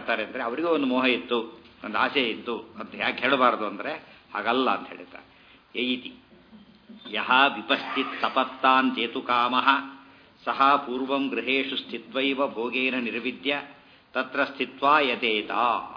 ಮಾಡ್ತಾರೆ ಅಂದರೆ ಅವರಿಗೂ ಒಂದು ಮೋಹ ಇತ್ತು ಒಂದು ಆಸೆ ಇತ್ತು ಅಂತ ಯಾಕೆ ಹೇಳಬಾರ್ದು ಅಂದರೆ ಹಾಗಲ್ಲ ಅಂತ ಹೇಳಿದ್ದಾರೆ ಯಯಿತಿ ಯಹ ವಿಪಶ್ಚಿತ್ ತಪತ್ತಾನ್ ಚೇತು ಕಾಮಃ ಸಹ ಪೂರ್ವಂ ಗೃಹೇಶು ಸ್ಥಿತ್ವೈವ ಭೋಗೇನ ನಿರ್ವಿದ್ಯ ತತ್ರ ಸ್ಥಿತ್ವಾ ಯತೇತ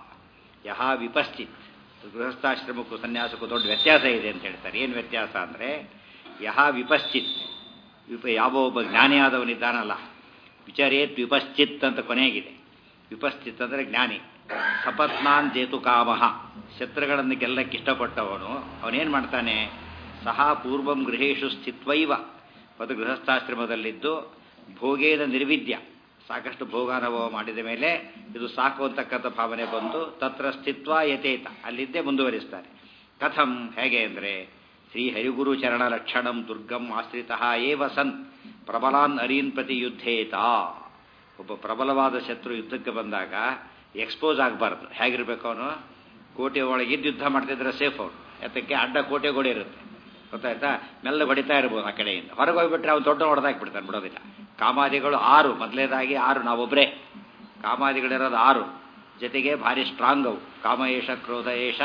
ಯಹ ವಿಪಶ್ಚಿತ್ ಗೃಹಸ್ಥಾಶ್ರಮಕ್ಕೂ ಸನ್ಯಾಸಕ್ಕೂ ದೊಡ್ಡ ವ್ಯತ್ಯಾಸ ಇದೆ ಅಂತ ಹೇಳ್ತಾರೆ ಏನು ವ್ಯತ್ಯಾಸ ಅಂದರೆ ಯಹ ವಿಪಶ್ಚಿತ್ ವಿಪ ಯಾವ ಒಬ್ಬ ಜ್ಞಾನಿಯಾದವನಿದ್ದಾನಲ್ಲ ವಿಚಾರೇತ್ ವಿಪಶ್ಚಿತ್ ಅಂತ ಕೊನೆಗಿದೆ ವಿಪಶ್ಚಿತ್ ಅಂದರೆ ಜ್ಞಾನಿ ಸಪತ್ನಾನ್ ಜೇತು ಕಾಮಃ ಶತ್ರುಗಳನ್ನು ಗೆಲ್ಲಕ್ಕೆ ಇಷ್ಟಪಟ್ಟವನು ಅವನೇನು ಮಾಡ್ತಾನೆ ಸಹ ಪೂರ್ವಂ ಗೃಹೇಶು ಸ್ಥಿತ್ವೈವ ಮತ್ತು ಗೃಹಸ್ಥಾಶ್ರಮದಲ್ಲಿದ್ದು ಭೋಗೇನ ನಿರ್ವಿದ್ಯ ಸಾಕಷ್ಟು ಭೋಗಾನುಭವ ಮಾಡಿದ ಮೇಲೆ ಇದು ಸಾಕು ಅಂತಕ್ಕಂಥ ಭಾವನೆ ಬಂದು ತತ್ರ ಸ್ಥಿತ್ವ ಯಥೇತ ಅಲ್ಲಿದ್ದೇ ಮುಂದುವರಿಸ್ತಾರೆ ಕಥಂ ಹೇಗೆ ಅಂದರೆ ಶ್ರೀ ಹರಿಗುರು ಚರಣ ಲಕ್ಷಣಂ ದುರ್ಗಂ ಆಶ್ರಿತ ಏವ ಸನ್ ಪ್ರಬಲಾನ್ ಅರೀನ್ ಪ್ರತಿ ಯುದ್ಧೇತ ಒಬ್ಬ ಪ್ರಬಲವಾದ ಶತ್ರು ಯುದ್ಧಕ್ಕೆ ಬಂದಾಗ ಎಕ್ಸ್ಪೋಸ್ ಆಗಬಾರ್ದು ಹೇಗಿರ್ಬೇಕು ಅವನು ಕೋಟೆ ಒಳಗಿದ್ದು ಯುದ್ಧ ಮಾಡ್ತಿದ್ರೆ ಸೇಫ್ ಅವನು ಯಾತಕ್ಕೆ ಅಡ್ಡ ಕೋಟೆ ಗೋಡೆ ಇರುತ್ತೆ ಗೊತ್ತಾಯ್ತಾ ಮೆಲ್ಲ ಹೊಡಿತಾ ಇರ್ಬೋದು ಆ ಕಡೆಯಿಂದ ಹೊರಗೆ ಹೋಗ್ಬಿಟ್ರೆ ಅವ್ನು ದೊಡ್ಡ ಹೊಡೆದಾಕ್ಬಿಡ್ತಾನೆ ಬಿಡೋದಿಲ್ಲ ಕಾಮಾದಿಗಳು ಆರು ಮೊದಲೇದಾಗಿ ಆರು ನಾವೊಬ್ಬರೇ ಕಾಮಾದಿಗಳಿರೋದು ಆರು ಜೊತೆಗೆ ಭಾರಿ ಸ್ಟ್ರಾಂಗ್ ಅವು ಕಾಮ ಏಷ ಕ್ರೋಧ ಏಷ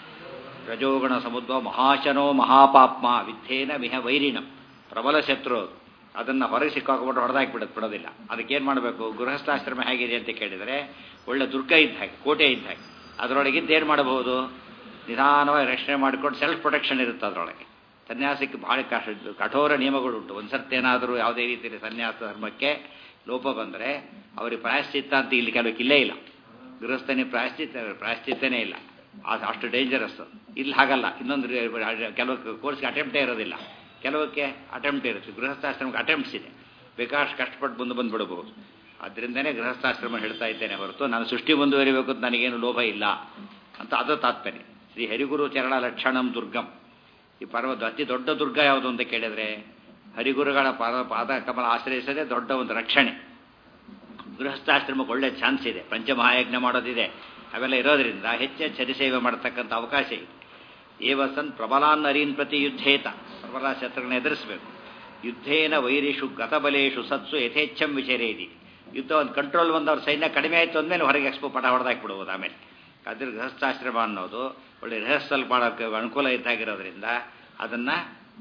ರಜೋಗುಣ ಸಮುದ್ವ ಮಹಾಶನೋ ಮಹಾಪಾಪ್ಮ ವಿದ್ಯೇನ ಮಿಹ ವೈರಿಣಂ ಪ್ರಬಲ ಶತ್ರು ಅದು. ಅದನ್ನ ಹೊರಗೆ ಸಿಕ್ಕಾಕೊಂಡ್ಬಿಟ್ಟು ಹೊಡೆದಾಕ್ಬಿಡೋದು ಬಿಡೋದಿಲ್ಲ ಅದಕ್ಕೇನು ಮಾಡಬೇಕು ಗೃಹಸ್ಥಾಶ್ರಮ ಹೇಗಿದೆ ಅಂತ ಕೇಳಿದರೆ ಒಳ್ಳೆ ದುರ್ಗ ಇದ್ದ ಹಾಗೆ ಕೋಟೆ ಇದ್ದ ಹಾಗೆ ಅದರೊಳಗಿದ್ದು ಏನು ಮಾಡಬಹುದು ನಿಧಾನವಾಗಿ ರಕ್ಷಣೆ ಮಾಡಿಕೊಂಡು ಸೆಲ್ಫ್ ಪ್ರೊಟೆಕ್ಷನ್ ಇರುತ್ತೆ ಅದರೊಳಗೆ ಸನ್ಯಾಸಕ್ಕೆ ಬಹಳ ಕಷ್ಟ ಕಠೋರ ನಿಯಮಗಳುಂಟು ಒಂದು ಸರ್ತೇನಾದರೂ ಯಾವುದೇ ರೀತಿಯಲ್ಲಿ ಸನ್ಯಾಸ ಧರ್ಮಕ್ಕೆ ಲೋಪ ಬಂದರೆ ಅವರಿಗೆ ಪ್ರಾಯಶ್ಚಿತ್ತ ಅಂತ ಇಲ್ಲಿ ಕೆಲವಕ್ಕೆ ಇಲ್ಲೇ ಇಲ್ಲ ಗೃಹಸ್ಥನಿಗೆ ಪ್ರಾಯಶ್ಚಿತ್ತ ಪ್ರಾಯಶ್ಚಿತ್ತನೇ ಇಲ್ಲ ಅದು ಅಷ್ಟು ಡೇಂಜರಸ್ ಇಲ್ಲಿ ಹಾಗಲ್ಲ ಇನ್ನೊಂದು ಕೆಲವು ಕೋರ್ಸ್ಗೆ ಅಟೆಂಪ್ಟೇ ಇರೋದಿಲ್ಲ ಕೆಲವಕ್ಕೆ ಅಟೆಂಪ್ಟ್ ಇರುತ್ತೆ ಗೃಹಸ್ಥಾಶ್ರಮಕ್ಕೆ ಅಟೆಂಪ್ಟ್ಸ್ ಇದೆ ಬೇಕಾಷ್ಟು ಕಷ್ಟಪಟ್ಟು ಬಂದು ಬಂದುಬಿಡಬಹುದು ಅದರಿಂದನೇ ಗೃಹಸ್ಥಾಶ್ರಮ ಹೇಳ್ತಾ ಇದ್ದೇನೆ ಹೊರತು ನಾನು ಸೃಷ್ಟಿ ಮುಂದುವರಿಬೇಕು ಅಂತ ನನಗೇನು ಲೋಭ ಇಲ್ಲ ಅಂತ ಅದು ತಾತ್ಪರ್ಯ ಶ್ರೀ ಹರಿಗುರು ಚರಣ ಲಕ್ಷಣಂ ದುರ್ಗಂ ಈ ಪರ್ವತ ಅತಿ ದೊಡ್ಡ ದುರ್ಗ ಯಾವುದು ಅಂತ ಕೇಳಿದರೆ ಹರಿಗುರುಗಳ ಪಾದ ಪಾದ ಕಮಲ ಆಶ್ರಯಿಸದೆ ದೊಡ್ಡ ಒಂದು ರಕ್ಷಣೆ ಗೃಹಸ್ಥಾಶ್ರಮಕ್ಕೆ ಒಳ್ಳೆ ಚಾನ್ಸ್ ಇದೆ ಪಂಚಮಹಾಯಜ್ಞ ಮಾಡೋದಿದೆ ಅವೆಲ್ಲ ಇರೋದ್ರಿಂದ ಹೆಚ್ಚೆಚ್ಚು ಹರಿಸೇವೆ ಮಾಡತಕ್ಕಂಥ ಅವಕಾಶ ಇದೆ ಏವಸನ್ ಪ್ರಬಲಾನ್ ಅರೀನ್ ಪ್ರತಿ ಯುದ್ಧೇತ ಪ್ರಬಲ ಶತ್ರುಗಳನ್ನ ಎದುರಿಸಬೇಕು ಯುದ್ಧೇನ ವೈರಿಷು ಗತಬಲೇಶು ಸತ್ಸು ಯಥೇಚ್ಛಂ ವಿಚರೇದಿ ಯುದ್ಧ ಒಂದು ಕಂಟ್ರೋಲ್ ಬಂದವ್ರ ಸೈನ್ಯ ಕಡಿಮೆ ಆಯಿತು ಅಂದಮೇಲೆ ಹೊರಗೆ ಎಕ್ಸ್ಪೋ ಪಟ ಹೊಡೆದಾಕ್ಬಿಡ್ಬೋದು ಆಮೇಲೆ ಅದ್ರ ಗೃಹಸ್ಥಾಶ್ರಮ ಅನ್ನೋದು ಒಳ್ಳೆ ರಿಹರ್ಸಲ್ ಮಾಡೋಕ್ಕೆ ಅನುಕೂಲ ಇದ್ದಾಗಿರೋದ್ರಿಂದ ಅದನ್ನು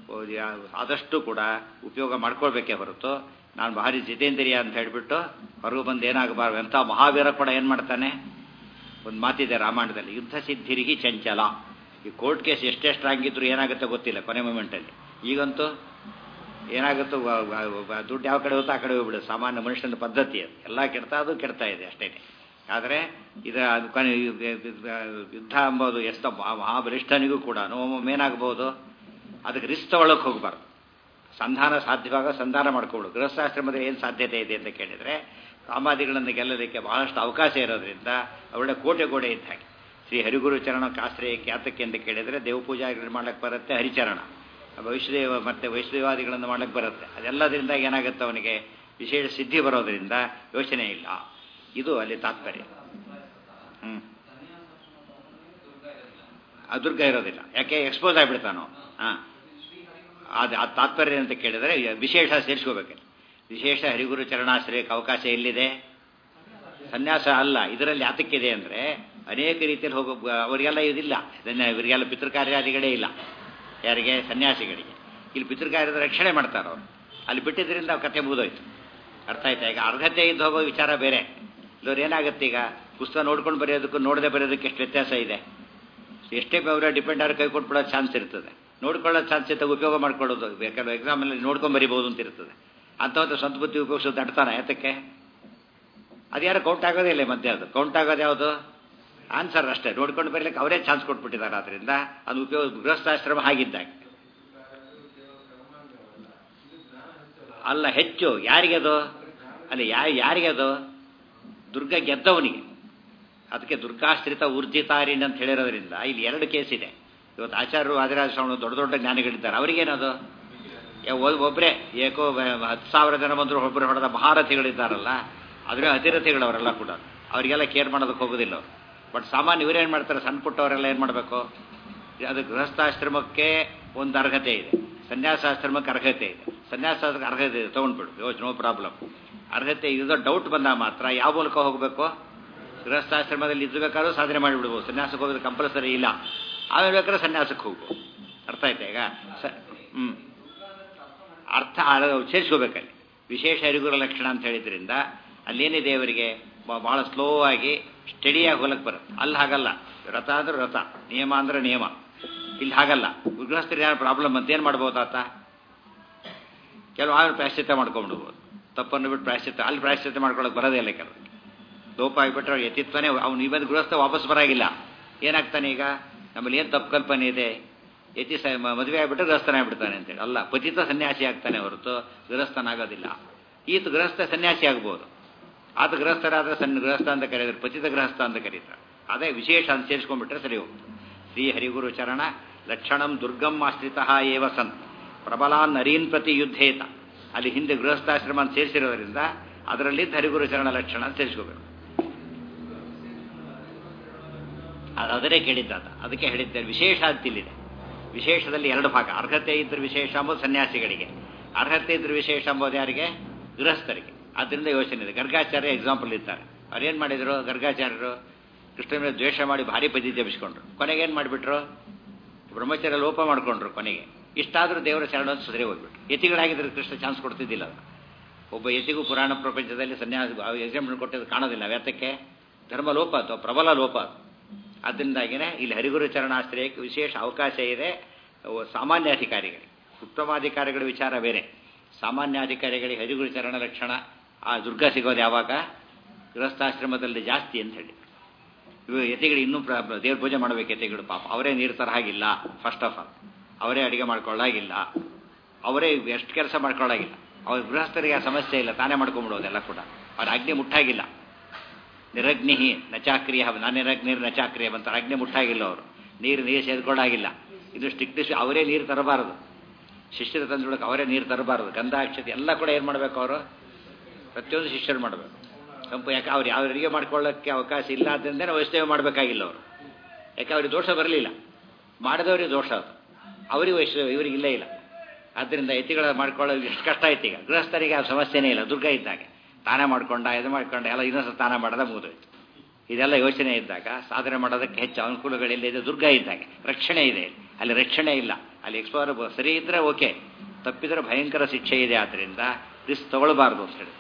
ಆದಷ್ಟು ಕೂಡ ಉಪಯೋಗ ಮಾಡ್ಕೊಳ್ಬೇಕೇ ಹೊರತು ನಾನು ಭಾರಿ ಜಿತೇಂದ್ರಿಯ ಅಂತ ಹೇಳಿಬಿಟ್ಟು ಹೊರಗೆ ಬಂದು ಏನಾಗಬಾರ್ದು ಅಂತ ಮಹಾವೀರ ಕೂಡ ಏನು ಮಾಡ್ತಾನೆ ಒಂದು ಮಾತಿದೆ ರಾಮಾಯಣದಲ್ಲಿ ಯುದ್ಧ ಸಿದ್ಧಿರಿಗೆ ಚಂಚಲ ಈ ಕೋರ್ಟ್ ಕೇಸ್ ಎಷ್ಟೇ ಸ್ಟ್ರಾಂಗ್ ಇದ್ರು ಏನಾಗುತ್ತೆ ಗೊತ್ತಿಲ್ಲ ಕೊನೆ ಮೂಮೆಂಟಲ್ಲಿ ಈಗಂತೂ ಏನಾಗುತ್ತೋ ದುಡ್ಡು ಯಾವ ಕಡೆ ಹೋಗುತ್ತೋ ಆ ಕಡೆ ಹೋಗ್ಬಿಡು ಸಾಮಾನ್ಯ ಮನುಷ್ಯನ ಪದ್ಧತಿ ಅದು ಎಲ್ಲ ಕೆಡ್ತಾ ಅದು ಕೆಡ್ತಾ ಇದೆ ಅಷ್ಟೇ ಆದರೆ ಇದರ ಅದು ಕೊನೆ ಯುದ್ಧ ಎಂಬುದು ಎಷ್ಟ ಮಹಾಬಲಿಷ್ಠನಿಗೂ ಕೂಡ ಒಮ್ಮೊಮ್ಮೆ ಏನಾಗಬಹುದು ಅದಕ್ಕೆ ರಿಸ್ಕ್ ತಗೊಳ್ಳೋಕೆ ಹೋಗಬಾರ್ದು ಸಂಧಾನ ಸಾಧ್ಯವಾಗ ಸಂಧಾನ ಮಾಡ್ಕೊಬಿಡು ಗೃಹಸ್ಥಾಶ್ರಮದಲ್ಲಿ ಏನು ಸಾಧ್ಯತೆ ಇದೆ ಅಂತ ಕೇಳಿದರೆ ಕಾಮಾದಿಗಳನ್ನು ಗೆಲ್ಲಲಿಕ್ಕೆ ಬಹಳಷ್ಟು ಅವಕಾಶ ಇರೋದ್ರಿಂದ ಒಳ್ಳೆ ಕೋಟೆ ಗೋಡೆ ಇದ್ದ ಹಾಗೆ ಶ್ರೀ ಹರಿಗುರು ಚರಣಕ್ಕೆ ಆಶ್ರಯಕ್ಕೆ ಯಾತಕ್ಕೆ ಅಂತ ಕೇಳಿದರೆ ದೇವಪೂಜಾದಿಗಳು ಮಾಡ್ಲಿಕ್ಕೆ ಬರುತ್ತೆ ಹರಿಚರಣ ವೈಷ್ಣದೇವ ಮತ್ತು ವೈಷ್ಣದೇವಾದಿಗಳನ್ನು ಮಾಡ್ಲಿಕ್ಕೆ ಬರುತ್ತೆ ಅದೆಲ್ಲದರಿಂದ ಏನಾಗುತ್ತೆ ಅವನಿಗೆ ವಿಶೇಷ ಸಿದ್ಧಿ ಬರೋದರಿಂದ ಯೋಚನೆ ಇಲ್ಲ ಇದು ಅಲ್ಲಿ ತಾತ್ಪರ್ಯ ಹ್ಞೂ ಆ ದುರ್ಗ ಇರೋದಿಲ್ಲ ಯಾಕೆ ಎಕ್ಸ್ಪೋಸ್ ಆಗಿಬಿಡ್ತಾನೋ ಹಾಂ ಅದು ಆ ತಾತ್ಪರ್ಯ ಅಂತ ಕೇಳಿದರೆ ವಿಶೇಷ ಸೇರಿಸ್ಕೋಬೇಕು ವಿಶೇಷ ಹರಿಗುರು ಚರಣಾಶ್ರಯಕ್ಕೆ ಅವಕಾಶ ಎಲ್ಲಿದೆ ಸನ್ಯಾಸ ಅಲ್ಲ ಇದರಲ್ಲಿ ಯಾತಕ್ಕಿದೆ ಅಂದರೆ ಅನೇಕ ರೀತಿಯಲ್ಲಿ ಹೋಗೋ ಅವರಿಗೆಲ್ಲ ಇದಿಲ್ಲ ಇದನ್ನ ಇವರಿಗೆಲ್ಲ ಪಿತೃಕಾರ್ಯಾದಿಗಳೇ ಇಲ್ಲ ಯಾರಿಗೆ ಸನ್ಯಾಸಿಗಳಿಗೆ ಇಲ್ಲಿ ಪಿತೃಕಾರ್ಯದ ರಕ್ಷಣೆ ಮಾಡ್ತಾರೆ ಅವರು ಅಲ್ಲಿ ಬಿಟ್ಟಿದ್ದರಿಂದ ಕತೆ ಮುಗಿದೋಯ್ತು ಅರ್ಥ ಆಯ್ತಾ ಈಗ ಅರ್ಹತೆ ಇದ್ದು ಹೋಗೋ ವಿಚಾರ ಬೇರೆ ಇಲ್ಲವ್ರು ಏನಾಗುತ್ತೆ ಈಗ ಪುಸ್ತಕ ನೋಡ್ಕೊಂಡು ಬರೆಯೋದಕ್ಕೂ ನೋಡದೆ ಬರೆಯೋದಕ್ಕೆ ಎಷ್ಟು ವ್ಯತ್ಯಾಸ ಇದೆ ಎಷ್ಟೇ ಅವರ ಡಿಪೆಂಡ್ ಆದ್ರೆ ಕೈ ಕೊಟ್ಬಿಡೋ ಚಾನ್ಸ್ ಇರ್ತದೆ ನೋಡ್ಕೊಳ್ಳೋ ಚಾನ್ಸ್ ಇದ್ದಾಗ ಉಪಯೋಗ ಮಾಡ್ಕೊಳ್ಳೋದು ಬೇಕಾದ್ರೆ ಎಕ್ಸಾಮಲ್ಲಿ ನೋಡ್ಕೊಂಡು ಬರಿಬೋದು ಅಂತ ಇರ್ತದೆ ಅಂಥವಂಥ ಸ್ವಂತ ಬುದ್ಧಿ ಉಪಯೋಗಿಸೋದು ದಡ್ತಾನ ಯಾತಕ್ಕೆ ಅದು ಯಾರು ಕೌಂಟ್ ಆಗೋದೇ ಇಲ್ಲ ಮಧ್ಯೆ ಅದು ಕೌಂಟ್ ಆಗೋದು ಯಾವುದು ಆನ್ಸರ್ ಅಷ್ಟೇ ನೋಡ್ಕೊಂಡು ಬರಲಿಕ್ಕೆ ಅವರೇ ಚಾನ್ಸ್ ಕೊಟ್ಬಿಟ್ಟಿದ್ದಾರೆ ಅದರಿಂದ ಅದು ಉಪಯೋಗ ಗೃಹಸ್ಥಾಶ್ರಮ ಆಗಿದ್ದಾಗ ಅಲ್ಲ ಹೆಚ್ಚು ಯಾರಿಗೆ ಅದು ಅಲ್ಲಿ ಯಾ ಯಾರಿಗೆ ಅದು ದುರ್ಗ ಗೆದ್ದವನಿಗೆ ಅದಕ್ಕೆ ದುರ್ಗಾಶ್ರಿತ ಊರ್ಜಿತಾರಿನ್ ಅಂತ ಹೇಳಿರೋದ್ರಿಂದ ಇಲ್ಲಿ ಎರಡು ಕೇಸ್ ಇದೆ ಇವತ್ತು ಆಚಾರ್ಯರು ಆದಿರಾಜ ಸ್ವಾಮಿ ದೊಡ್ಡ ದೊಡ್ಡ ಜ್ಞಾನಿಗಳಿದ್ದಾರೆ ಅವರಿಗೇನದು ಒಬ್ಬರೇ ಏಕೋ ಹತ್ತು ಸಾವಿರ ಜನ ಬಂದರು ಒಬ್ಬರು ಹೊಡೆದ ಮಹಾರಥಿಗಳಿದ್ದಾರಲ್ಲ ಆದರೆ ಅತಿರಥಿಗಳು ಅವರೆಲ್ಲ ಕೂಡ ಅವರಿಗೆಲ್ಲ ಕೇರ್ ಮಾಡೋದಕ್ಕೆ ಹೋಗೋದಿಲ್ಲ ಅವರು ಬಟ್ ಸಾಮಾನ್ಯ ಇವರೇನು ಮಾಡ್ತಾರೆ ಸಣ್ಣ ಪುಟ್ಟವರೆಲ್ಲ ಏನು ಮಾಡಬೇಕು ಅದು ಗೃಹಸ್ಥಾಶ್ರಮಕ್ಕೆ ಒಂದು ಅರ್ಹತೆ ಇದೆ ಸನ್ಯಾಸಾಶ್ರಮಕ್ಕೆ ಅರ್ಹತೆ ಇದೆ ಸನ್ಯಾಸಾಶ್ರಮಕ್ಕೆ ಅರ್ಹತೆ ಇದೆ ತೊಗೊಂಡ್ಬಿಡು ಯೋಚನೆ ನೋ ಪ್ರಾಬ್ಲಮ್ ಅರ್ಹತೆ ಇದು ಡೌಟ್ ಬಂದಾಗ ಮಾತ್ರ ಯಾವ ಮೂಲಕ ಹೋಗಬೇಕು ಗೃಹಸ್ಥಾಶ್ರಮದಲ್ಲಿ ಇದ್ದಬೇಕಾದ್ರೂ ಸಾಧನೆ ಮಾಡಿಬಿಡ್ಬೋದು ಸನ್ಯಾಸಕ್ಕೆ ಹೋಗೋದು ಕಂಪಲ್ಸರಿ ಇಲ್ಲ ಆಮೇಲೆ ಬೇಕಾದ್ರೆ ಸನ್ಯಾಸಕ್ಕೆ ಹೋಗ್ಬೋದು ಅರ್ಥ ಆಯ್ತಾ ಈಗ ಸ ಹ್ಞೂ ಅರ್ಥ ಸೇರಿಸ್ಕೋಬೇಕಲ್ಲಿ ವಿಶೇಷ ಅರಿಗುರ ಲಕ್ಷಣ ಅಂತ ಹೇಳಿದ್ರಿಂದ ಅಲ್ಲೇನಿದೆ ಅವರಿಗೆ ಭಾಳ ಸ್ಲೋ ಆಗಿ ಸ್ಟಡಿಯಾಗಿ ಹೊಲಕ್ಕೆ ಬರುತ್ತೆ ಅಲ್ಲಿ ಹಾಗಲ್ಲ ವ್ರತ ಅಂದ್ರೆ ವ್ರತ ನಿಯಮ ಅಂದ್ರೆ ನಿಯಮ ಇಲ್ಲಿ ಹಾಗಲ್ಲ ಗೃಹಸ್ಥರಿಗೆ ಯಾರು ಪ್ರಾಬ್ಲಮ್ ಅಂತ ಏನು ಮಾಡ್ಬೋದು ಆತ ಕೆಲವು ಆಮೇಲೆ ಪ್ರಾಶ್ಚಿತ್ಯ ಮಾಡ್ಕೊಂಡ್ಬಿಡ್ಬೋದು ತಪ್ಪನ್ನು ಬಿಟ್ಟು ಪ್ರಾಶ್ಚಿತ್ಯ ಅಲ್ಲಿ ಪ್ರಾಶ್ಚಿತ್ಯ ಮಾಡ್ಕೊಳಕ್ಕೆ ಬರೋದೇ ಇಲ್ಲ ಕೆಲವು ಲೋಪ ಆಗಿಬಿಟ್ರೆ ಅವ್ರು ಎತ್ತಿತ್ವನೇ ಅವ್ನು ಈ ಬಂದು ಗೃಹಸ್ಥ ವಾಪಸ್ ಬರಾಗಿಲ್ಲ ಏನಾಗ್ತಾನೆ ಈಗ ನಮ್ಮಲ್ಲಿ ಏನು ತಪ್ಪು ಕಲ್ಪನೆ ಇದೆ ಯತಿ ಸ ಮದುವೆ ಆಗಿಬಿಟ್ರೆ ಗೃಹಸ್ಥನ ಆಗ್ಬಿಡ್ತಾನೆ ಅಂತೇಳಿ ಅಲ್ಲ ಪತಿತ ಸನ್ಯಾಸಿ ಆಗ್ತಾನೆ ಹೊರತು ಗೃಹಸ್ಥನಾಗೋದಿಲ್ಲ ಈತ ಗೃಹಸ್ಥ ಸನ್ಯಾಸಿ ಆಗ್ಬೋದು ಆತ ಗೃಹಸ್ಥರಾದ್ರೆ ಸಣ್ಣ ಗೃಹಸ್ಥ ಅಂತ ಕರೀತಾರೆ ಪತಿತ ಗೃಹಸ್ಥ ಅಂತ ಕರೀತಾರೆ ಅದೇ ವಿಶೇಷ ಅಂತ ಸೇರಿಸ್ಕೊಂಡ್ಬಿಟ್ರೆ ಸರಿ ಹೋಗ್ತದೆ ಶ್ರೀ ಹರಿಗುರು ಚರಣ ಲಕ್ಷಣಂ ದುರ್ಗಂ ಆಶ್ರಿತ ಏವ ಸನ್ ಪ್ರಬಲಾನ್ ನರೀನ್ ಪ್ರತಿ ಯುದ್ಧೇತ ಅಲ್ಲಿ ಹಿಂದೆ ಗೃಹಸ್ಥಾಶ್ರಮ ಅಂತ ಸೇರಿಸಿರೋದ್ರಿಂದ ಅದರಲ್ಲಿದ್ದ ಹರಿಗುರು ಚರಣ ಲಕ್ಷಣ ಅಂತ ಸೇರಿಸ್ಕೋಬೇಕು ಅದರೇ ಕೇಳಿದ್ದಾತ ಅದಕ್ಕೆ ಹೇಳಿದ್ದಾರೆ ವಿಶೇಷ ಅಂತಿಲ್ಲಿದೆ ವಿಶೇಷದಲ್ಲಿ ಎರಡು ಭಾಗ ಅರ್ಹತೆ ಇದ್ರ ವಿಶೇಷ ಅಂಬೋದು ಸನ್ಯಾಸಿಗಳಿಗೆ ಅರ್ಹತೆ ಇದ್ರ ವಿಶೇಷ ಅಂಬೋದು ಯಾರಿಗೆ ಗೃಹಸ್ಥರಿಗೆ ಅದರಿಂದ ಯೋಚನೆ ಇದೆ ಗರ್ಗಾಚಾರ್ಯ ಎಕ್ಸಾಂಪಲ್ ಇದ್ದಾರೆ ಅವ್ರೇನು ಮಾಡಿದರು ಗರ್ಗಾಚಾರ್ಯರು ಕೃಷ್ಣನ ಮೇಲೆ ದ್ವೇಷ ಮಾಡಿ ಭಾರಿ ಪದ್ಧತಿ ಜಪಿಸ್ಕೊಂಡ್ರು ಕೊನೆಗೆ ಏನು ಮಾಡಿಬಿಟ್ರು ಬ್ರಹ್ಮಚರ್ಯ ಲೋಪ ಮಾಡಿಕೊಂಡ್ರು ಕೊನೆಗೆ ಇಷ್ಟಾದರೂ ದೇವರ ಶರಣ ಸರಿ ಹೋಗ್ಬಿಟ್ರು ಯತಿಗಳಾಗಿದ್ರೆ ಕೃಷ್ಣ ಚಾನ್ಸ್ ಕೊಡ್ತಿದ್ದಿಲ್ಲ ಅದು ಒಬ್ಬ ಯತಿಗೂ ಪುರಾಣ ಪ್ರಪಂಚದಲ್ಲಿ ಸನ್ಯಾಸ ಎಕ್ಸಾಂಪಲ್ ಕೊಟ್ಟಿದ್ದು ಕಾಣೋದಿಲ್ಲ ವ್ಯರ್ಥಕ್ಕೆ ಧರ್ಮ ಲೋಪ ಅಥವಾ ಪ್ರಬಲ ಲೋಪ ಅದು ಅದರಿಂದಾಗಿನೇ ಇಲ್ಲಿ ಹರಿಗುರು ಚರಣಾಶ್ರಯಕ್ಕೆ ವಿಶೇಷ ಅವಕಾಶ ಇದೆ ಸಾಮಾನ್ಯಾಧಿಕಾರಿಗಳಿಗೆ ಉತ್ತಮಾಧಿಕಾರಿಗಳ ವಿಚಾರ ಬೇರೆ ಸಾಮಾನ್ಯಾಧಿಕಾರಿಗಳಿಗೆ ಹರಿಗುರು ಚರಣ ಲಕ್ಷಣ ಆ ದುರ್ಗ ಸಿಗೋದು ಯಾವಾಗ ಗೃಹಸ್ಥಾಶ್ರಮದಲ್ಲಿ ಜಾಸ್ತಿ ಅಂತ ಹೇಳಿ ಇವು ಯತಿಗಳು ಇನ್ನೂ ದೇವ್ರ ಪೂಜೆ ಮಾಡಬೇಕು ಯತಿಗಳು ಪಾಪ ಅವರೇ ನೀರು ತರ ಹಾಗಿಲ್ಲ ಫಸ್ಟ್ ಆಫ್ ಆಲ್ ಅವರೇ ಅಡಿಗೆ ಮಾಡ್ಕೊಳ್ಳಾಗಿಲ್ಲ ಅವರೇ ಎಷ್ಟು ಕೆಲಸ ಮಾಡ್ಕೊಳ್ಳಾಗಿಲ್ಲ ಅವ್ರ ಗೃಹಸ್ಥರಿಗೆ ಆ ಸಮಸ್ಯೆ ಇಲ್ಲ ತಾನೇ ಮಾಡ್ಕೊಂಡ್ಬಿಡೋದೆಲ್ಲ ಕೂಡ ಅವ್ರ ಅಗ್ನಿ ಮುಟ್ಟಾಗಿಲ್ಲ ನಿರಗ್ನಿ ನಚಾಕ್ರಿಯ ನಾನು ನಿರಗ್ನಿರ್ ನಚಾಕ್ರಿಯ ಅಂತ ಅಗ್ನಿ ಮುಟ್ಟಾಗಿಲ್ಲ ಅವರು ನೀರು ನೀರು ಸೇದ್ಕೊಳ್ಳಾಗಿಲ್ಲ ಇದು ಸ್ಟಿಕ್ನೆಸ್ ಅವರೇ ನೀರು ತರಬಾರದು ಶಿಷ್ಯರ ತಂದ್ಬಿಡಕ್ಕೆ ಅವರೇ ನೀರು ತರಬಾರದು ಗಂಧ ಅಕ್ಷತೆ ಎಲ್ಲ ಕೂಡ ಏನು ಮಾಡಬೇಕು ಅವರು ಪ್ರತಿಯೊಂದು ಶಿಷ್ಯರು ಮಾಡಬೇಕು ತಂಪು ಯಾಕೆ ಅವ್ರು ಯಾವ ಅಡುಗೆ ಮಾಡ್ಕೊಳ್ಳೋಕ್ಕೆ ಅವಕಾಶ ಇಲ್ಲ ಆದ್ದರಿಂದ ವೈಷ್ಣವ ಮಾಡಬೇಕಾಗಿಲ್ಲ ಅವರು ಯಾಕೆ ಅವ್ರಿಗೆ ದೋಷ ಬರಲಿಲ್ಲ ಮಾಡಿದವ್ರಿಗೆ ದೋಷ ಅದು ಅವರಿಗೆ ವೈಷ್ಣವ ಇವರಿಗೆ ಇಲ್ಲೇ ಇಲ್ಲ ಆದ್ದರಿಂದ ಯತಿಗಳ ಮಾಡ್ಕೊಳ್ಳೋದು ಎಷ್ಟು ಕಷ್ಟ ಆಯ್ತು ಈಗ ಗೃಹಸ್ಥರಿಗೆ ಆ ಸಮಸ್ಯೆನೇ ಇಲ್ಲ ದುರ್ಗ ಇದ್ದಾಗೆ ತಾನೇ ಮಾಡ್ಕೊಂಡ ಇದು ಮಾಡ್ಕೊಂಡ ಎಲ್ಲ ಇನ್ನೊಂದು ತಾನ ಮಾಡದ ಮುಗಿದೋಯ್ತು ಇದೆಲ್ಲ ಯೋಚನೆ ಇದ್ದಾಗ ಸಾಧನೆ ಮಾಡೋದಕ್ಕೆ ಹೆಚ್ಚು ಅನುಕೂಲಗಳಿಲ್ಲ ಇದೆ ದುರ್ಗ ಇದ್ದಾಗೆ ರಕ್ಷಣೆ ಇದೆ ಅಲ್ಲಿ ರಕ್ಷಣೆ ಇಲ್ಲ ಅಲ್ಲಿ ಎಕ್ಸ್ಪ್ಲೋರ್ ಸರಿ ಇದ್ರೆ ಓಕೆ ತಪ್ಪಿದ್ರೆ ಭಯಂಕರ ಶಿಕ್ಷೆ ಇದೆ ಆದ್ದರಿಂದ ರಿಸ್ಕ್ ತಗೊಳ್ಬಾರ್ದು ಅಂತ ಹೇಳಿ